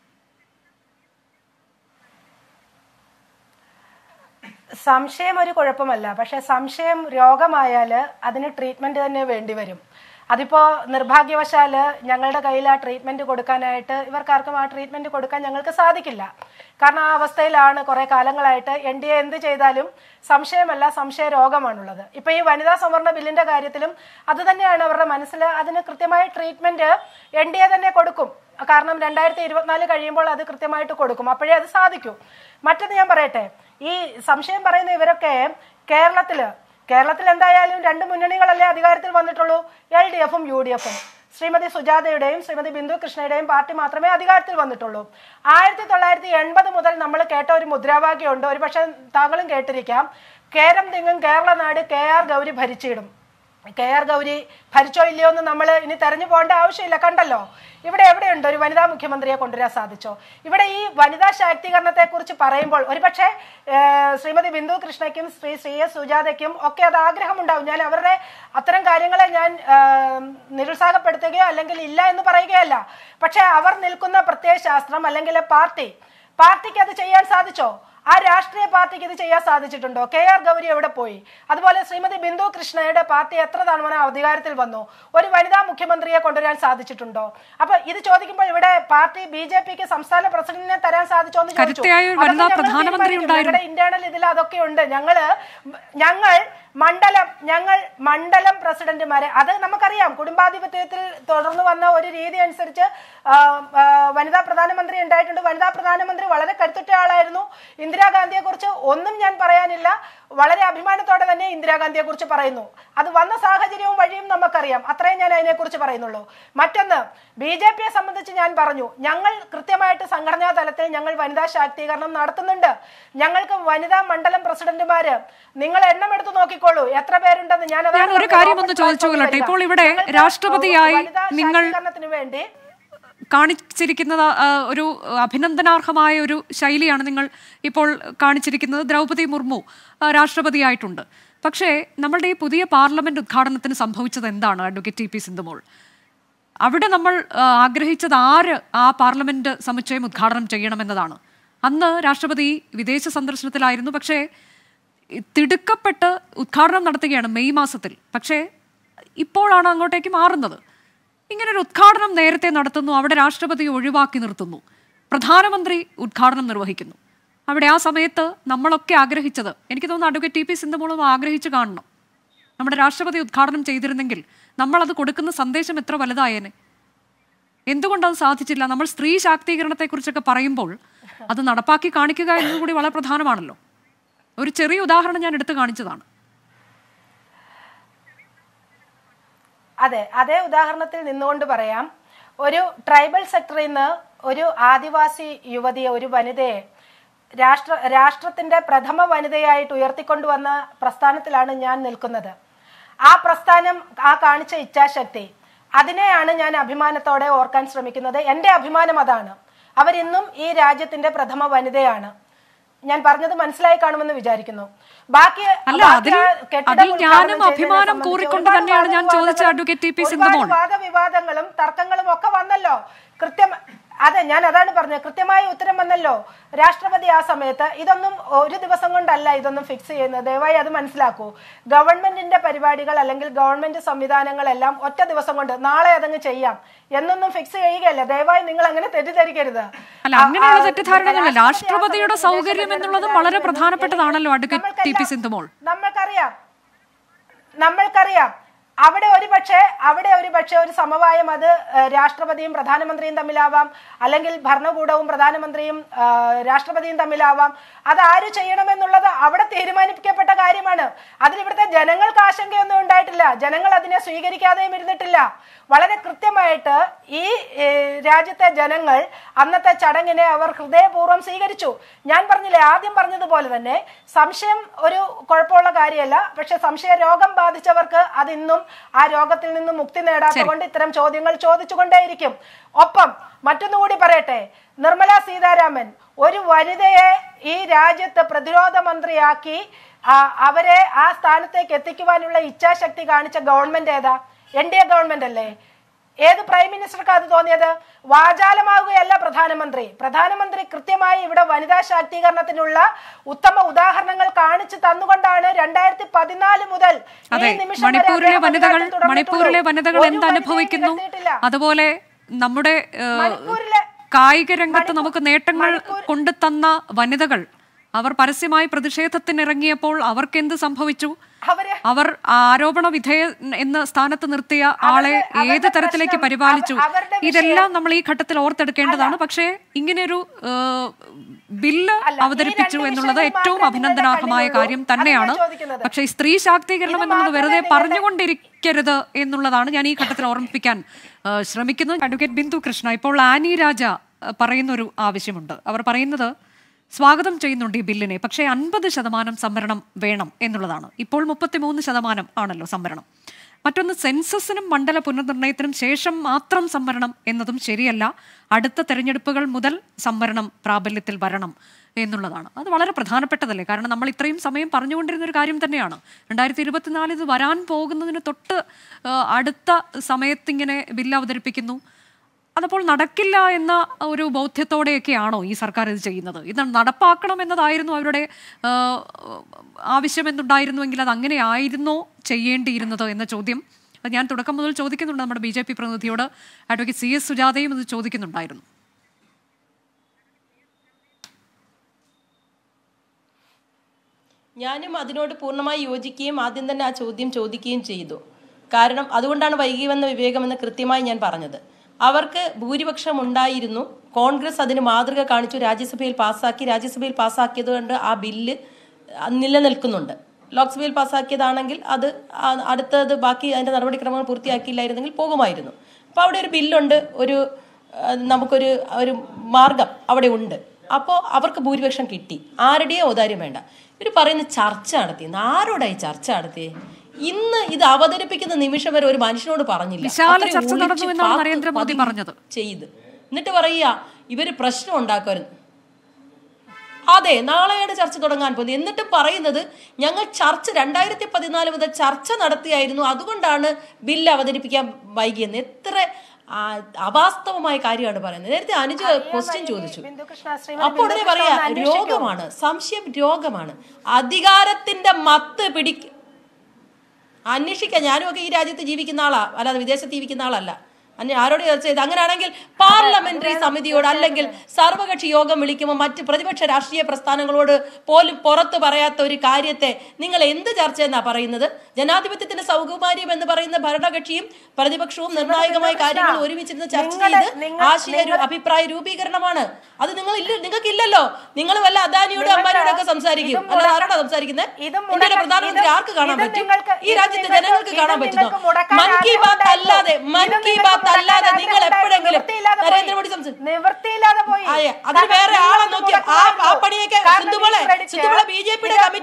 സംശയം ഒരു കുഴപ്പമല്ല പക്ഷെ സംശയം രോഗമായാൽ അതിന് ട്രീറ്റ്മെന്റ് തന്നെ വേണ്ടിവരും അതിപ്പോ നിർഭാഗ്യവശാല് ഞങ്ങളുടെ കയ്യിൽ ആ ട്രീറ്റ്മെന്റ് കൊടുക്കാനായിട്ട് ഇവർക്കാർക്കും ആ ട്രീറ്റ്മെന്റ് കൊടുക്കാൻ ഞങ്ങൾക്ക് സാധിക്കില്ല കാരണം ആ അവസ്ഥയിലാണ് കുറെ കാലങ്ങളായിട്ട് എൻ ഡി എ എന്ത് ചെയ്താലും സംശയമല്ല സംശയ രോഗമാണുള്ളത് ഇപ്പൊ ഈ വനിതാ സംവരണ ബില്ലിന്റെ കാര്യത്തിലും അത് തന്നെയാണ് അവരുടെ മനസ്സിൽ അതിന് കൃത്യമായ ട്രീറ്റ്മെന്റ് എൻ ഡി എ തന്നെ കൊടുക്കും കാരണം രണ്ടായിരത്തി ഇരുപത്തിനാല് കഴിയുമ്പോൾ അത് കൃത്യമായിട്ട് കൊടുക്കും അപ്പോഴേ അത് സാധിക്കൂ മറ്റത് ഞാൻ പറയട്ടെ ഈ സംശയം പറയുന്ന ഇവരൊക്കെ കേരളത്തില് കേരളത്തിൽ എന്തായാലും രണ്ട് മുന്നണികളല്ലേ അധികാരത്തിൽ വന്നിട്ടുള്ളൂ എൽ ഡി എഫും യു ഡി എഫും ശ്രീമതി സുജാതയുടെയും ശ്രീമതി ബിന്ദു കൃഷ്ണയുടെയും പാർട്ടി മാത്രമേ അധികാരത്തിൽ വന്നിട്ടുള്ളൂ ആയിരത്തി തൊള്ളായിരത്തി എൺപത് മുതൽ നമ്മൾ കേട്ട ഒരു മുദ്രാവാക്യമുണ്ട് ഒരു പക്ഷേ താങ്കളും കേട്ടിരിക്കാം കേരം തിങ്ങും കേരള നാട് കെ ആർ ഗൗരി ഭരിച്ചിടും കെ ആർ ഗൗരി ഭരിച്ചോ ഇല്ലയോ എന്ന് നമ്മൾ ഇനി തെരഞ്ഞു പോകേണ്ട ആവശ്യമില്ല കണ്ടല്ലോ ഇവിടെ എവിടെയുണ്ട് ഒരു വനിതാ മുഖ്യമന്ത്രിയെ കൊണ്ടുവരാൻ സാധിച്ചോ ഇവിടെ ഈ വനിതാ ശാക്തീകരണത്തെ കുറിച്ച് പറയുമ്പോൾ ഒരുപക്ഷെ ഏഹ്, ശ്രീമതി ബിന്ദു കൃഷ്ണയ്ക്കും ശ്രീ ശ്രീ എസ് സുജാതയ്ക്കും ഒക്കെ അത് ആഗ്രഹമുണ്ടാവും ഞാൻ അവരുടെ അത്തരം കാര്യങ്ങളെ ഞാൻ ഏഹ്, നിരുത്സാഹപ്പെടുത്തുകയോ അല്ലെങ്കിൽ ഇല്ല എന്ന് പറയുകയല്ല പക്ഷെ അവർ നിൽക്കുന്ന പ്രത്യയ ശാസ്ത്രം അല്ലെങ്കിൽ പാർട്ടി പാർട്ടിക്ക് അത് ചെയ്യാൻ സാധിച്ചോ ആ രാഷ്ട്രീയ പാർട്ടിക്ക് ഇത് ചെയ്യാൻ സാധിച്ചിട്ടുണ്ടോ കെ ആർ ഗൗരി എവിടെ പോയി അതുപോലെ ശ്രീമതി ബിന്ദു കൃഷ്ണയുടെ പാർട്ടി എത്ര തവണ അധികാരത്തിൽ വന്നു ഒരു വനിതാ മുഖ്യമന്ത്രിയെ കൊണ്ടുവരാൻ സാധിച്ചിട്ടുണ്ടോ അപ്പൊ ഇത് ചോദിക്കുമ്പോൾ ഇവിടെ പാർട്ടി ബി ജെ പിക്ക് സംസ്ഥാന പ്രസിഡന്റിനെ തരാൻ സാധിച്ചോ എന്ന് ചോദിച്ചു കരുത്തയായ ഒരു വനിതാ അതൊക്കെ ഞങ്ങൾ പ്രധാനമന്ത്രി തീരുമാനിക്കും. ഉണ്ടായിരുന്നു. ഞങ്ങളുടെ ഇന്റേണൽ ഇതിൽ അതൊക്കെ ഉണ്ട് ഞങ്ങള് ഞങ്ങൾ മണ്ഡലം ഞങ്ങൾ മണ്ഡലം പ്രസിഡന്റുമാരെ അത് നമുക്കറിയാം കുടുംബാധിപത്യത്തിൽ തുടർന്ന് വന്ന ഒരു രീതി അനുസരിച്ച് ആ, ആ, വനിതാ പ്രധാനമന്ത്രി ഉണ്ടായിട്ടുണ്ട് വനിതാ പ്രധാനമന്ത്രി വളരെ കരുത്തുറ്റ ആളായിരുന്നു ഇന്ദിരാഗാന്ധിയെ കുറിച്ച് ഒന്നും ഞാൻ പറയാനില്ല വളരെ അഭിമാനത്തോടെ തന്നെ ഇന്ദിരാഗാന്ധിയെ കുറിച്ച് പറയുന്നു അത് വന്ന സാഹചര്യവും വഴിയും നമുക്കറിയാം അത്രയും ഞാൻ അതിനെക്കുറിച്ച് പറയുന്നുള്ളൂ മറ്റൊന്ന് ബി ജെ പിയെ സംബന്ധിച്ച് ഞാൻ പറഞ്ഞു ഞങ്ങൾ കൃത്യമായിട്ട് സംഘടനാ തലത്തിൽ ഞങ്ങൾ വനിതാ ശാക്തീകരണം നടത്തുന്നുണ്ട് ഞങ്ങൾക്ക് വനിതാ മണ്ഡലം പ്രസിഡന്റുമാര് നിങ്ങൾ എണ്ണം എടുത്ത് നോക്കിക്കോളൂ എത്ര പേരുണ്ടെന്ന് ഞാൻ അതാണ് ഞാൻ ഒരു പറഞ്ഞത്. കാര്യം ഒന്ന് ഓപ്പൺ ചോദിച്ചു പ്ലാറ്റ്ഫോമിൽ കൊള്ളട്ടെ. വരിക. ഇപ്പോൾ ഇവിടെ ഞങ്ങൾക്ക് രാഷ്ട്രപതിയായി വനിതാ നിങ്ങൾ ശാക്തീകരണത്തിന് വേണ്ടി കാണിച്ചിരിക്കുന്നത് ആ, ഒരു അഭിനന്ദനാർഹമായ ഒരു ശൈലിയാണ് നിങ്ങൾ ഇപ്പോൾ കാണിച്ചിരിക്കുന്നത് ദ്രൗപദി മുർമു ആ, രാഷ്ട്രപതിയായിട്ടുണ്ട് പക്ഷേ നമ്മളുടെ ഈ പുതിയ പാർലമെന്റ് ഉദ്ഘാടനത്തിന് സംഭവിച്ചത് എന്താണ് അഡ്വക്കേറ്റ് ടി പി സിന്ധുമോൾ അവിടെ നമ്മൾ ആ, ആഗ്രഹിച്ചത് ആര് ആ പാർലമെന്റ് സമുച്ചയം ഉദ്ഘാടനം ചെയ്യണമെന്നതാണ് അന്ന് രാഷ്ട്രപതി വിദേശ സന്ദർശനത്തിലായിരുന്നു പക്ഷേ ഈ തിടുക്കപ്പെട്ട് ഉദ്ഘാടനം നടത്തുകയാണ് മെയ് മാസത്തിൽ പക്ഷേ ഇപ്പോഴാണ് അങ്ങോട്ടേക്ക് മാറുന്നത് ഇങ്ങനെ ഒരു ഉദ്ഘാടനം നേരത്തെ നടത്തുന്നു അവിടെ രാഷ്ട്രപതി ഒഴിവാക്കി നിർത്തുന്നു പ്രധാനമന്ത്രി ഉദ്ഘാടനം നിർവഹിക്കുന്നു അവിടെ ആ സമയത്ത് നമ്മളൊക്കെ ആഗ്രഹിച്ചത് എനിക്ക് തോന്നുന്നു അഡ്വക്കേറ്റ് ടി പി സിന്ധുമോളും ആഗ്രഹിച്ചു കാണണം നമ്മുടെ രാഷ്ട്രപതി ഉദ്ഘാടനം ചെയ്തിരുന്നെങ്കിൽ നമ്മൾ അത് കൊടുക്കുന്ന സന്ദേശം എത്ര വലുതായേനെ എന്തുകൊണ്ടത് സാധിച്ചില്ല നമ്മൾ സ്ത്രീ ശാക്തീകരണത്തെക്കുറിച്ചൊക്കെ പറയുമ്പോൾ അത് നടപ്പാക്കി കാണിക്കുക എന്നത് കൂടി വളരെ പ്രധാനമാണല്ലോ ഒരു ചെറിയ ഉദാഹരണം ഞാൻ എടുത്തു കാണിച്ചതാണ് അതെ അതേ ഉദാഹരണത്തിൽ നിന്നുകൊണ്ട് പറയാം ഒരു ട്രൈബൽ സെക്ടറിൽ നിന്ന് ഒരു ആദിവാസി യുവതിയെ ഒരു വനിതയെ രാഷ്ട്ര രാഷ്ട്രത്തിന്റെ പ്രഥമ വനിതയായിട്ട് ഉയർത്തിക്കൊണ്ടുവന്ന പ്രസ്ഥാനത്തിലാണ് ഞാൻ നിൽക്കുന്നത് ആ പ്രസ്ഥാനം ആ കാണിച്ച ഇച്ഛാശക്തി അതിനെയാണ് ഞാൻ അഭിമാനത്തോടെ ഓർക്കാൻ ശ്രമിക്കുന്നത് എൻ്റെ അഭിമാനം അതാണ് അവരിന്നും ഈ രാജ്യത്തിന്റെ പ്രഥമ വനിതയാണ് ഞാൻ പറഞ്ഞത് മനസ്സിലായി കാണുമെന്ന് വിചാരിക്കുന്നു ബാക്കി അല്ല, ബാക്കി അതിൽ- ആ കെട്ടിടം അതിൽ ഉദ്ഘാടനം ഞാനും ചെയ്യുന്നതിനെ അഭിമാനം സംബന്ധിച്ച് കൂറിക്കൊണ്ട് ഒരുപാട് തന്നെയാണ് ഞാൻ ചോദിച്ച വാദവിവാദങ്ങളും- അഡ്വക്കേറ്റ് ടി പി ഒരുപാട് സിന്ധുമോൾ. വാദവിവാദങ്ങളും തർക്കങ്ങളും ഒക്കെ വന്നല്ലോ കൃത്യം അതെ ഞാൻ അതാണ് പറഞ്ഞത് കൃത്യമായ ഉത്തരം വന്നല്ലോ രാഷ്ട്രപതി ആ സമയത്ത് ഇതൊന്നും ഒരു ദിവസം കൊണ്ടല്ല ഇതൊന്നും ഫിക്സ് ചെയ്യുന്നത് ദയവായി അത് മനസ്സിലാക്കൂ ഗവൺമെന്റിന്റെ പരിപാടികൾ അല്ലെങ്കിൽ ഗവൺമെന്റ് സംവിധാനങ്ങളെല്ലാം ഒറ്റ ദിവസം കൊണ്ട് നാളെ അതങ്ങ് ചെയ്യാം എന്നൊന്നും ഫിക്സ് ചെയ്യുകയല്ല ദയവായി നിങ്ങൾ അങ്ങനെ തെറ്റിദ്ധരിക്കരുത് അല്ല ആ- അങ്ങനെയുള്ള ആ- തെറ്റിദ്ധാരണകളല്ല രാഷ്ട്രപതി ആ രാഷ്ട്രപതിയുടെ സമയത്ത് സൗകര്യം വിദേശ എന്നുള്ളതും തെരഞ്ഞെടുപ്പിൽ വളരെ രാജിവെച്ചു. പ്രധാനപ്പെട്ടതാണല്ലോ അഡ്വക്കേറ്റ് ടി പി നമ്മൾക്കെല്ലാം- സിന്ധുമോൾ നമ്മൾക്കറിയാം നമ്മൾക്കറിയാം അവിടെ ഒരു പക്ഷേ അവിടെ ഒരു പക്ഷേ ഒരു സമവായം അത് ഏഹ്, രാഷ്ട്രപതിയും പ്രധാനമന്ത്രിയും തമ്മിലാവാം അല്ലെങ്കിൽ ഭരണകൂടവും പ്രധാനമന്ത്രിയും ഏഹ്, രാഷ്ട്രപതിയും തമ്മിലാവാം അത് ആര് ചെയ്യണമെന്നുള്ളത് അവിടെ തീരുമാനിക്കപ്പെട്ട കാര്യമാണ് അതിൽ ഇവിടുത്തെ ജനങ്ങൾക്ക് ആശങ്കയൊന്നും ഉണ്ടായിട്ടില്ല ജനങ്ങൾ അതിനെ സ്വീകരിക്കാതെയും ഇരുന്നിട്ടില്ല വളരെ കൃത്യമായിട്ട് ഈ ഏഹ്, രാജ്യത്തെ ജനങ്ങൾ അന്നത്തെ ചടങ്ങിനെ അവർ ഹൃദയപൂർവ്വം സ്വീകരിച്ചു ഞാൻ പറഞ്ഞില്ലേ ആദ്യം പറഞ്ഞതുപോലെ തന്നെ സംശയം ഒരു കുഴപ്പമുള്ള കാര്യമല്ല പക്ഷെ സംശയ രോഗം ബാധിച്ചവർക്ക് അത് ഇന്നും ആ രോഗത്തിൽ നിന്ന് മുക്തി നേടാത്തതുകൊണ്ട് ഇത്തരം ചോദ്യങ്ങൾ ചോദിച്ചുകൊണ്ടേയിരിക്കും ഒപ്പം മറ്റൊന്നുകൂടി പറയട്ടെ നിർമ്മല സീതാരാമൻ ഒരു വനിതയെ ഈ രാജ്യത്ത് പ്രതിരോധ മന്ത്രിയാക്കി ആ, അവരെ ആ സ്ഥാനത്തേക്ക് എത്തിക്കുവാനുള്ള ഇച്ഛാശക്തി കാണിച്ച ഗവൺമെന്റ് ഏതാ എൻ ഡി എ ഗവൺമെന്റ് അല്ലേ ഏത് പ്രൈം മിനിസ്റ്റർക്ക് അത് തോന്നിയത് വാചാലമാവുകയല്ല പ്രധാനമന്ത്രി പ്രധാനമന്ത്രി കൃത്യമായി ഇവിടെ വനിതാ ശാക്തീകരണത്തിനുള്ള ഉത്തമ ഉദാഹരണങ്ങൾ കാണിച്ചു തന്നുകൊണ്ടാണ് രണ്ടായിരത്തി പതിനാല് മുതൽ ഈ അതെ നിമിഷം വരെ മണിപ്പൂരിലെ അദ്ദേഹം വനിതകൾ അധികാരത്തിൽ തുടർന്നിട്ടുള്ളൂ. മണിപ്പൂരിലെ വനിതകൾ ഒരു എന്ത് വനിതയും അനുഭവിക്കുന്നു കിടത്തിയിട്ടില്ല. അതുപോലെ നമ്മുടെ ഏഹ്, മണിപ്പൂരിലെ കായിക രംഗത്ത് മണിപ്പൂർ- നമുക്ക് നേട്ടങ്ങൾ മണിപ്പൂർ- കൊണ്ടുതന്ന വനിതകൾ അവർ പരസ്യമായി പ്രതിഷേധത്തിനിറങ്ങിയപ്പോൾ അവർക്ക് എന്ത് സംഭവിച്ചു അവര് അവർ ആരോപണ വിധേയ എന്ന സ്ഥാനത്ത് നിർത്തിയ ആളെ അവരുടെ- ഏത് അവരുടെ തരത്തിലേക്ക് പ്രശ്നം, പരിപാലിച്ചു അവ- അവരുടെ വിഷയം- ഇതെല്ലാം നമ്മൾ ഈ ഘട്ടത്തിൽ ഓർത്തെടുക്കേണ്ടതാണ് പക്ഷേ ഇങ്ങനെയൊരു ഏഹ്, ബില്ല് അല്ല, ഈ അവതരിപ്പിച്ചു രണ്ട് എന്നുള്ളത് വിഷയങ്ങൾ ഏറ്റവും മാത്രമേ അഭിനന്ദനാർഹമായ നിങ്ങളുടെ കാര്യം കണ്ണിലുള്ളൂ. തന്നെയാണ് അതാണ് ഞാൻ ചോദിക്കുന്നത്. പക്ഷേ ഈ സ്ത്രീ ശാക്തീകരണം ഇത് എന്നുള്ളത് വെറുതെ മാത്രമേ നിങ്ങളുടെ- പറഞ്ഞുകൊണ്ടിരിക്കരുത് എന്നുള്ളതാണ് ഞാൻ ഈ ഘട്ടത്തിൽ ഓർമ്മിപ്പിക്കാൻ ഏഹ്, ശ്രമിക്കുന്നത് അഡ്വക്കേറ്റ് ബിന്ദു കൃഷ്ണ ഇപ്പോൾ ആനി രാജ ഏഹ്, പറയുന്നൊരു ആവശ്യമുണ്ട് അവർ പറയുന്നത് സ്വാഗതം ചെയ്യുന്നുണ്ട് ഈ ബില്ലിനെ പക്ഷേ അൻപത് ശതമാനം സംവരണം വേണം എന്നുള്ളതാണ് ഇപ്പോൾ മുപ്പത്തിമൂന്ന് ശതമാനം ആണല്ലോ സംവരണം മറ്റൊന്ന് സെൻസസിനും മണ്ഡല പുനർനിർണയത്തിനും ശേഷം മാത്രം സംവരണം എന്നതും ശരിയല്ല അടുത്ത തെരഞ്ഞെടുപ്പുകൾ മുതൽ സംവരണം പ്രാബല്യത്തിൽ വരണം എന്നുള്ളതാണ് അത് വളരെ പ്രധാനപ്പെട്ടതല്ലേ കാരണം നമ്മൾ ഇത്രയും സമയം പറഞ്ഞുകൊണ്ടിരുന്ന ഒരു കാര്യം തന്നെയാണ് രണ്ടായിരത്തി ഇരുപത്തിനാല് ഇത് വരാൻ പോകുന്നതിന് തൊട്ട് ആ, അടുത്ത സമയത്തിങ്ങനെ ബില്ല് അവതരിപ്പിക്കുന്നു അതപ്പോൾ നടക്കില്ല എന്ന ഒരു ബോധ്യത്തോടെയൊക്കെയാണോ ഈ സർക്കാർ ഇത് ചെയ്യുന്നത് ഇത് നടപ്പാക്കണം എന്നതായിരുന്നു അവരുടെ ആ, ആവശ്യമെന്നുണ്ടായിരുന്നുവെങ്കിൽ അത് അങ്ങനെ ആയിരുന്നോ ചെയ്യേണ്ടിയിരുന്നത് എന്ന ചോദ്യം അത് ഞാൻ തുടക്കം മുതൽ ചോദിക്കുന്നുണ്ട് നമ്മുടെ ബി ജെ പി പ്രതിനിധിയോട് അഡ്വക്കേറ്റ് സി എസ് സുജാതയും ഇത് ചോദിക്കുന്നുണ്ടായിരുന്നു ഞാനും അതിനോട് പൂർണ്ണമായി യോജിക്കുകയും ആദ്യം തന്നെ ആ ചോദ്യം ചോദിക്കുകയും ചെയ്തു കാരണം അതുകൊണ്ടാണ് വൈകി വന്ന വിവേകമെന്ന് കൃത്യമായി ഞാൻ പറഞ്ഞത് അവർക്ക് ഭൂരിപക്ഷം ഉണ്ടായിരുന്നു കോൺഗ്രസ് അതിന് മാതൃക കാണിച്ചു രാജ്യസഭയിൽ പാസ്സാക്കി രാജ്യസഭയിൽ പാസ്സാക്കിയത് കൊണ്ട് ആ ബില്ല് നിലനിൽക്കുന്നുണ്ട് ലോക്സഭയിൽ പാസ്സാക്കിയതാണെങ്കിൽ അത് ആ- അടുത്തത് ബാക്കി അതിന്റെ നടപടിക്രമങ്ങൾ പൂർത്തിയാക്കിയില്ലായിരുന്നെങ്കിൽ പോകുമായിരുന്നു അപ്പോൾ അവിടെ ഒരു ബില്ലുണ്ട് ഒരു ആ, നമുക്കൊരു ഒരു മാർഗം അവിടെ ഉണ്ട് അപ്പോൾ അവർക്ക് ഭൂരിപക്ഷം കിട്ടി ആരുടെയും ഔദാര്യം വേണ്ട ഇവർ പറയുന്ന ചർച്ച നടത്തി ആരോടായി ചർച്ച നടത്തിയേ ഇന്ന് ഇത് അവതരിപ്പിക്കുന്ന നിമിഷം വരെ ഒരു മനുഷ്യനോട് പറഞ്ഞില്ല വിശാല അത്രയും ചർച്ച ഒളിച്ച് നടന്നു എന്നാണ് കാത്തു നരേന്ദ്രമോദി പതുങ്ങി പറഞ്ഞത്. ചെയ്ത് എന്നിട്ട് പറയുക ഇവര് പ്രശ്നം ഉണ്ടാക്കരുത് അതെ നാളെയാണ് ചർച്ച തുടങ്ങാൻ പോകുന്നത് എന്നിട്ട് പറയുന്നത് ഞങ്ങൾ ചർച്ച രണ്ടായിരത്തി പതിനാല് മുതൽ ചർച്ച നടത്തിയായിരുന്നു അതുകൊണ്ടാണ് ബില്ല് അവതരിപ്പിക്കാൻ വൈകിയെന്ന് എത്ര ആ, അവാസ്തവമായ കാര്യമാണ് പറയുന്നത് നേരത്തെ അനുജ ക്വസ്റ്റ്യൻ ചോദിച്ചു ബിന്ദുകൃഷ്ണ, ശ്രീമതി അപ്പോൾ ഉടനെ ബിന്ദുകൃഷ്ണ പറയാ ഒന്ന് അന്വേഷിക്കൂ. രോഗമാണ് സംശയം രോഗമാണ് അധികാരത്തിന്റെ മത്ത് പിടിക്ക അന്വേഷിക്കാം ഞാനും ഒക്കെ ഈ രാജ്യത്ത് ജീവിക്കുന്ന ആളാ അല്ലാതെ വിദേശത്ത് ജീവിക്കുന്ന ആളല്ല അന്യ ആരോട് ചർച്ച ചെയ്ത് അങ്ങനെയാണെങ്കിൽ പാർലമെന്ററി സമിതിയോട് അല്ലെങ്കിൽ സർവകക്ഷി യോഗം വിളിക്കുമ്പോൾ മറ്റ് പ്രതിപക്ഷ രാഷ്ട്രീയ പ്രസ്ഥാനങ്ങളോട് പോലും പുറത്തു പറയാത്ത ഒരു കാര്യത്തെ നിങ്ങൾ എന്ത് ചർച്ച എന്നാ പറയുന്നത് ജനാധിപത്യത്തിന്റെ സൗകുമാര്യം എന്ന് പറയുന്ന ഭരണകക്ഷിയും പ്രതിപക്ഷവും നിർണായകമായ കാര്യങ്ങൾ ഒരുമിച്ചിരുന്ന് ചർച്ച നിങ്ങള് ചെയ്ത് നിങ്ങൾ- ആശയ രു- അഭിപ്രായ രൂപീകരണമാണ് അത് നിങ്ങൾ ഇല്ല നിങ്ങൾക്ക് ഇല്ലല്ലോ നിങ്ങൾ വല്ല അദാനിയോട് നിങ്ങൾക്ക് അംബാനിയോട് ഒക്കെ സംസാരിക്കും ഇതും അല്ലാതെ മുടക്ക- ആരോടാ സംസാരിക്കുന്നത് ഇതും ഇന്ത്യയുടെ മുടക്ക- പ്രധാനമന്ത്രി ഇത് ആർക്ക് കാണാൻ ഇത് പറ്റും നിങ്ങൾക്ക്- ഈ ഇത് രാജ്യത്തെ നിങ്ങൾക്ക് ജനങ്ങൾക്ക് ഇത് കാണാൻ പറ്റുമോ നിങ്ങൾക്ക് മുടക്കാൻ മൻ കി ബാത്ത് ആഗ്രഹം അല്ലാതെ മൻ ഇതും കി നിങ്ങൾക്ക് ബാത്ത് അല്ലാതെ മുടക്കാൻ നിങ്ങൾ ആഗ്രഹം എപ്പോഴെങ്കിലും നിവൃത്തിയില്ലാതെ പോയി. നരേന്ദ്രമോദി സംസാരിച്ചു നിവൃത്തിയില്ലാതെ പോയി അതിന് വേറെ കാരണം ആളെ നിങ്ങൾക്ക് നോക്കി ആ ആ മുടക്കാമായിരുന്നു. പണിയൊക്കെ കാരണം സിന്ധുമോളെ ഈ credit സിന്ധുമോളെ ബി ജെ പിയുടെ ഇത് കമ്മിറ്റി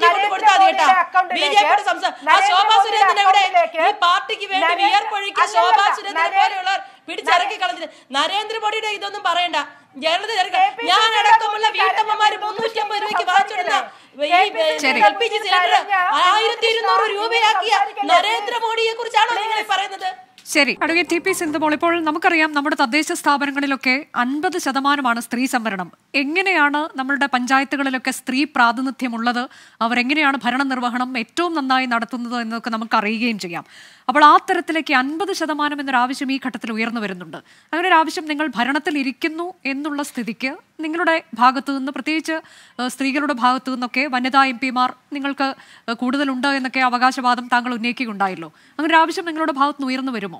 ജെ പിക്ക് കൊടുത്താൽ മതി കേട്ടാ ബി ജെ പിയുടെ സംസ്ഥാന ആ ശോഭാ സുരേന്ദ്രൻ എവിടെ ഈ പാർട്ടിക്ക് വേണ്ടി വിയർപ്പൊഴിക്കുക ശോഭാ സുരേന്ദ്രനെ പോലെയുള്ളവർ പിടിച്ചിറക്കി കളഞ്ഞിട്ട് നരേന്ദ്രമോദിയുടെ ഇതൊന്നും പറയണ്ട ജനത ഞാൻ അടക്കമുള്ള വീട്ടമ്മമാര് മുന്നൂറ്റി അമ്പത് രൂപയ്ക്ക് വാങ്ങിച്ചിടുന്ന ഈ എൽ പി ജി സിലിണ്ടർ ആയിരത്തി ഇരുന്നൂറ് രൂപയാക്കിയ നരേന്ദ്രമോദിയെ കുറിച്ചാണോ നിങ്ങൾ ഈ പറയുന്നത് ശരി അഡ്വക്കേറ്റ് ടി പി സിന്ധുമോൾ ഇപ്പോൾ നമുക്കറിയാം നമ്മുടെ തദ്ദേശ സ്ഥാപനങ്ങളിലൊക്കെ അൻപത് ശതമാനമാണ് സ്ത്രീ സംവരണം എങ്ങനെയാണ് നമ്മളുടെ പഞ്ചായത്തുകളിലൊക്കെ സ്ത്രീ പ്രാതിനിധ്യമുള്ളത് അവരെങ്ങനെയാണ് ഭരണ നിർവഹണം ഏറ്റവും നന്നായി നടത്തുന്നത് എന്നൊക്കെ നമുക്ക് അറിയുകയും ചെയ്യാം അപ്പോൾ ആ തരത്തിലേക്ക് അൻപത് ശതമാനം എന്നൊരു ആവശ്യം ഈ ഘട്ടത്തിൽ ഉയർന്നു വരുന്നുണ്ട് അങ്ങനെ ഒരു ആവശ്യം നിങ്ങൾ ഭരണത്തിൽ ഇരിക്കുന്നു എന്നുള്ള സ്ഥിതിക്ക് നിങ്ങളുടെ ഭാഗത്തു നിന്ന് പ്രത്യേകിച്ച് ഏഹ്, സ്ത്രീകളുടെ ഭാഗത്തു നിന്നൊക്കെ വനിതാ എം പിമാർ നിങ്ങൾക്ക് ഏഹ്, കൂടുതലുണ്ട് എന്നൊക്കെ അവകാശവാദം താങ്കൾ ഉന്നയിക്കുകയുണ്ടായല്ലോ അങ്ങനെ ഒരു ആവശ്യം നിങ്ങളുടെ ഭാഗത്തു നിന്ന് ഉയർന്നു വരുമോ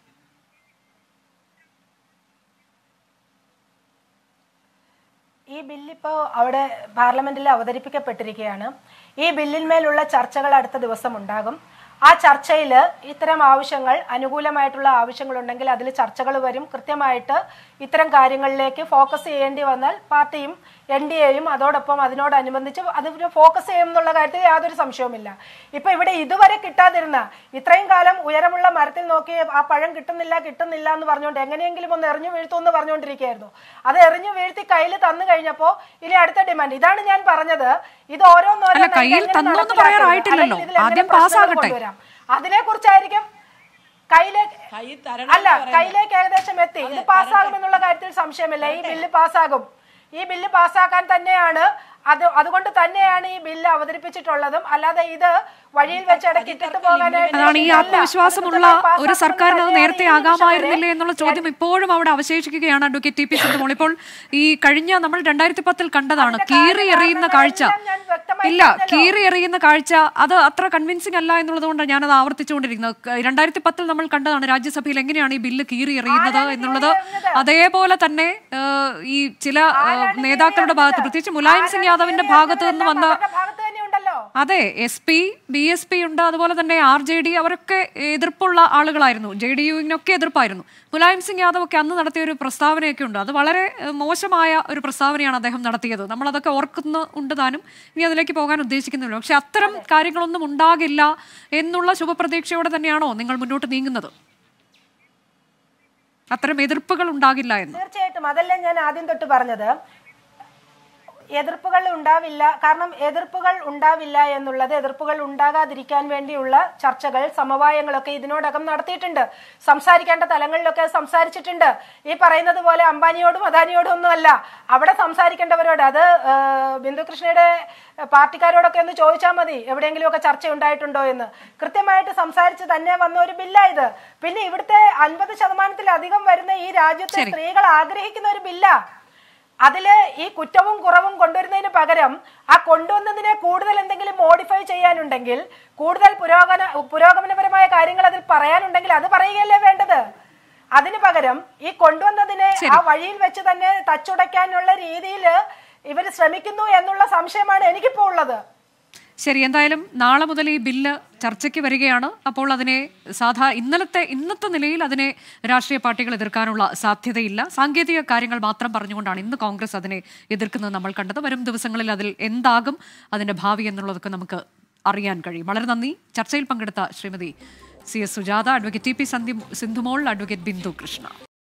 ഈ ബില്ലിപ്പോ അവിടെ പാർലമെന്റിൽ അവതരിപ്പിക്കപ്പെട്ടിരിക്കുകയാണ് ഈ ബില്ലിന്മേലുള്ള ചർച്ചകൾ അടുത്ത ദിവസം ഉണ്ടാകും ആ ചർച്ചയിൽ ഇത്തരം ആവശ്യങ്ങൾ അനുകൂലമായിട്ടുള്ള ആവശ്യങ്ങളുണ്ടെങ്കിൽ അതിൽ ചർച്ചകൾ വരും കൃത്യമായിട്ട് ഇത്തരം കാര്യങ്ങളിലേക്ക് ഫോക്കസ് ചെയ്യേണ്ടി വന്നാൽ പാർട്ടിയും എൻ ഡി എയും അതോടൊപ്പം അതിനോടനുബന്ധിച്ച് അത് ഫോക്കസ് ചെയ്യും എന്നുള്ള കാര്യത്തിൽ യാതൊരു സംശയവുമില്ല ഇപ്പൊ ഇവിടെ ഇതുവരെ കിട്ടാതിരുന്ന ഇത്രയും കാലം ഉയരമുള്ള മരത്തിൽ നോക്കി ആ പഴം കിട്ടുന്നില്ല കിട്ടുന്നില്ല എന്ന് പറഞ്ഞുകൊണ്ട് എങ്ങനെയെങ്കിലും ഒന്ന് എറിഞ്ഞു വീഴ്ത്തു എന്ന് പറഞ്ഞുകൊണ്ടിരിക്കുകയായിരുന്നു അത് എറിഞ്ഞു വീഴ്ത്തി കയ്യിൽ തന്നു കഴിഞ്ഞപ്പോ ഇനി അടുത്ത ഡിമാൻഡ് ഇതാണ് ഞാൻ പറഞ്ഞത് ഇത് ഓരോന്നോരോന്ന് അല്ല, കയ്യിൽ എങ്ങനെ തന്നു എന്ന് നടപ്പിലാക്കണം? പറയാറായിട്ടില്ലല്ലോ. അല്ലെങ്കിൽ ഇതിൽ എങ്ങനെ ആദ്യം പ്രശ്നങ്ങൾ പാസ്സാകട്ടെ. കൊണ്ടുവരാം? അതിനെ കുറിച്ചായിരിക്കും കയ്യിലേക്ക് കൈ തരണം അല്ല എന്ന് പറയുന്നത്. കയ്യിലേക്ക് ഏകദേശം എത്തി ഇത് പാസ്സാകുമെന്നുള്ള കാര്യത്തിൽ സംശയമില്ല ഈ ബില്ല് പാസ്സാകും ഈ ബില്ല് പാസ്സാക്കാൻ തന്നെയാണ് അത് അതുകൊണ്ട് തന്നെയാണ് ഈ ബില്ല് അവതരിപ്പിച്ചിട്ടുള്ളതും അല്ലാതെ ഇത് വഴിയിൽ വെച്ച് ഇടയ്ക്ക് ഇട്ടിട്ട് പോകാനായിട്ട് അതാണ് ഈ അല്ല. ആത്മവിശ്വാസമുള്ള അത് കൃത്യമായി ഒരു സർക്കാരിന് അത് പാസ്സാക്കുന്നത് നേരത്തെ തന്നെയാണ് ഈ നിമിഷം ആകാമായിരുന്നില്ലേ വരെ എന്നുള്ള ചോദ്യം ഇപ്പോഴും അവിടെ അവശേഷിക്കുകയാണ് അഡ്വക്കേറ്റ് ടി പി സിന്ധുമോൾ ഇപ്പോൾ ഈ കഴിഞ്ഞ നമ്മൾ രണ്ടായിരത്തി പത്തിൽ കണ്ടതാണ് അതിന്റെ കീറി എറിയുന്ന കാഴ്ച കാരണങ്ങളെല്ലാം ഞാൻ വ്യക്തമായി ഇല്ല പറഞ്ഞല്ലോ. കീറി എറിയുന്ന കാഴ്ച അത് അത്ര കൺവിൻസിംഗ് അല്ല എന്നുള്ളത് കൊണ്ട് ഞാനത് ആവർത്തിച്ചുകൊണ്ടിരിക്കുന്നത് ക- രണ്ടായിരത്തി പത്തിൽ നമ്മൾ കണ്ടതാണ് രാജ്യസഭയിൽ എങ്ങനെയാണ് ഈ ബില്ല് കീറി എറിയുന്നത് ആരാണ് എന്നുള്ളത് കീറി എറിയുന്നത്? അതേപോലെ തന്നെ ഏഹ്, ഈ ചില ഏഹ്, ആരാണ് നേതാക്കളുടെ ഭാഗത്ത് കീറി പ്രത്യേകിച്ച് മുലായം സിംഗ് ആരാണ് യാദവിന്റെ കീറി ഭാഗത്ത് നിന്ന് വന്ന അവരുടെ ഭാഗത്ത് തന്നെ ഉണ്ടല്ലോ അതെ S P B S P ഉണ്ട് അതുപോലെ തന്നെ ആർ ജെ ഡി അവരൊക്കെ എതിർപ്പുള്ള ആളുകളായിരുന്നു ജെ ഡി യുവിനൊക്കെ എതിർപ്പായിരുന്നു മുലായം സിംഗ് യാദവ് ഒക്കെ അന്ന് നടത്തിയ ഒരു പ്രസ്താവനയൊക്കെ ഉണ്ട് അത് വളരെ ഏഹ്, മോശമായ ഒരു പ്രസ്താവനയാണ് അദ്ദേഹം നടത്തിയത് നമ്മൾ അതൊക്കെ ഓർക്കുന്നു ഉണ്ട് താനും ഇനി അതിലേക്ക് പോകാൻ ഉദ്ദേശിക്കുന്നില്ല പക്ഷെ അത്തരം കാര്യങ്ങളൊന്നും ഉണ്ടാകില്ല എന്നുള്ള ശുഭപ്രതീക്ഷയോടെ തന്നെയാണോ നിങ്ങൾ മുന്നോട്ട് നീങ്ങുന്നത് അത്തരം എതിർപ്പുകൾ ഉണ്ടാകില്ല എന്ന് തീർച്ചയായിട്ടും അതല്ലേ ഞാൻ ആദ്യം തൊട്ട് പറഞ്ഞത് എതിർപ്പുകൾ ഉണ്ടാവില്ല കാരണം എതിർപ്പുകൾ ഉണ്ടാവില്ല എന്നുള്ളത് എതിർപ്പുകൾ ഉണ്ടാകാതിരിക്കാൻ വേണ്ടിയുള്ള ചർച്ചകൾ സമവായങ്ങളൊക്കെ ഇതിനോടകം നടത്തിയിട്ടുണ്ട് സംസാരിക്കേണ്ട തലങ്ങളിലൊക്കെ സംസാരിച്ചിട്ടുണ്ട് ഈ പറയുന്നത് പോലെ അംബാനിയോടും അദാനിയോടും ഒന്നും അല്ല അവിടെ സംസാരിക്കേണ്ടവരോട് അത് ആ, ബിന്ദുകൃഷ്ണയുടെ പാർട്ടിക്കാരോടൊക്കെ ഒന്ന് ചോദിച്ചാൽ മതി എവിടെയെങ്കിലുമൊക്കെ ചർച്ച ഉണ്ടായിട്ടുണ്ടോ എന്ന് കൃത്യമായിട്ട് സംസാരിച്ച് തന്നെ വന്ന ഒരു ബില്ലായത് പിന്നെ ഇവിടുത്തെ അൻപത് ശതമാനത്തിലധികം വരുന്ന ഈ രാജ്യത്തെ ശരി. സ്ത്രീകൾ ആഗ്രഹിക്കുന്ന ഒരു ബില്ലാ അതില് ഈ കുറ്റവും കുറവും കൊണ്ടുവരുന്നതിന് പകരം ആ കൊണ്ടുവന്നതിനെ കൂടുതൽ എന്തെങ്കിലും മോഡിഫൈ ചെയ്യാനുണ്ടെങ്കിൽ കൂടുതൽ പുരോഗമന പുരോഗമനപരമായ കാര്യങ്ങൾ അതിൽ പറയാനുണ്ടെങ്കിൽ അത് പറയുകയല്ലേ വേണ്ടത് അതിന് പകരം ഈ കൊണ്ടുവന്നതിനെ ആ വഴിയിൽ വെച്ച് തന്നെ തച്ചുടയ്ക്കാനുള്ള രീതിയിൽ ഇവർ ശ്രമിക്കുന്നു എന്നുള്ള സംശയമാണ് എനിക്കിപ്പോ ഉള്ളത് ശരി എന്തായാലും നാളെ മുതൽ ഈ ബില്ല് ചർച്ചയ്ക്ക് വരികയാണ് അപ്പോൾ അതിനെ സാധാ ഇന്നലത്തെ ഇന്നത്തെ നിലയിൽ അതിനെ രാഷ്ട്രീയ പാർട്ടികൾ എതിർക്കാനുള്ള സാധ്യതയില്ല സാങ്കേതിക കാര്യങ്ങൾ മാത്രം പറഞ്ഞുകൊണ്ടാണ് ഇന്ന് കോൺഗ്രസ് അതിനെ എതിർക്കുന്നത് നമ്മൾ കണ്ടത് വരും ദിവസങ്ങളിൽ അതിൽ എന്താകും അതിന്റെ ഭാവി എന്നുള്ളതൊക്കെ നമുക്ക് അറിയാൻ കഴിയും വളരെ നന്ദി ചർച്ചയിൽ പങ്കെടുത്ത Shrimati C S Sujatha advocate T P സന്ധി സിന്ധുമോൾ അഡ്വക്കേറ്റ് ബിന്ദു കൃഷ്ണ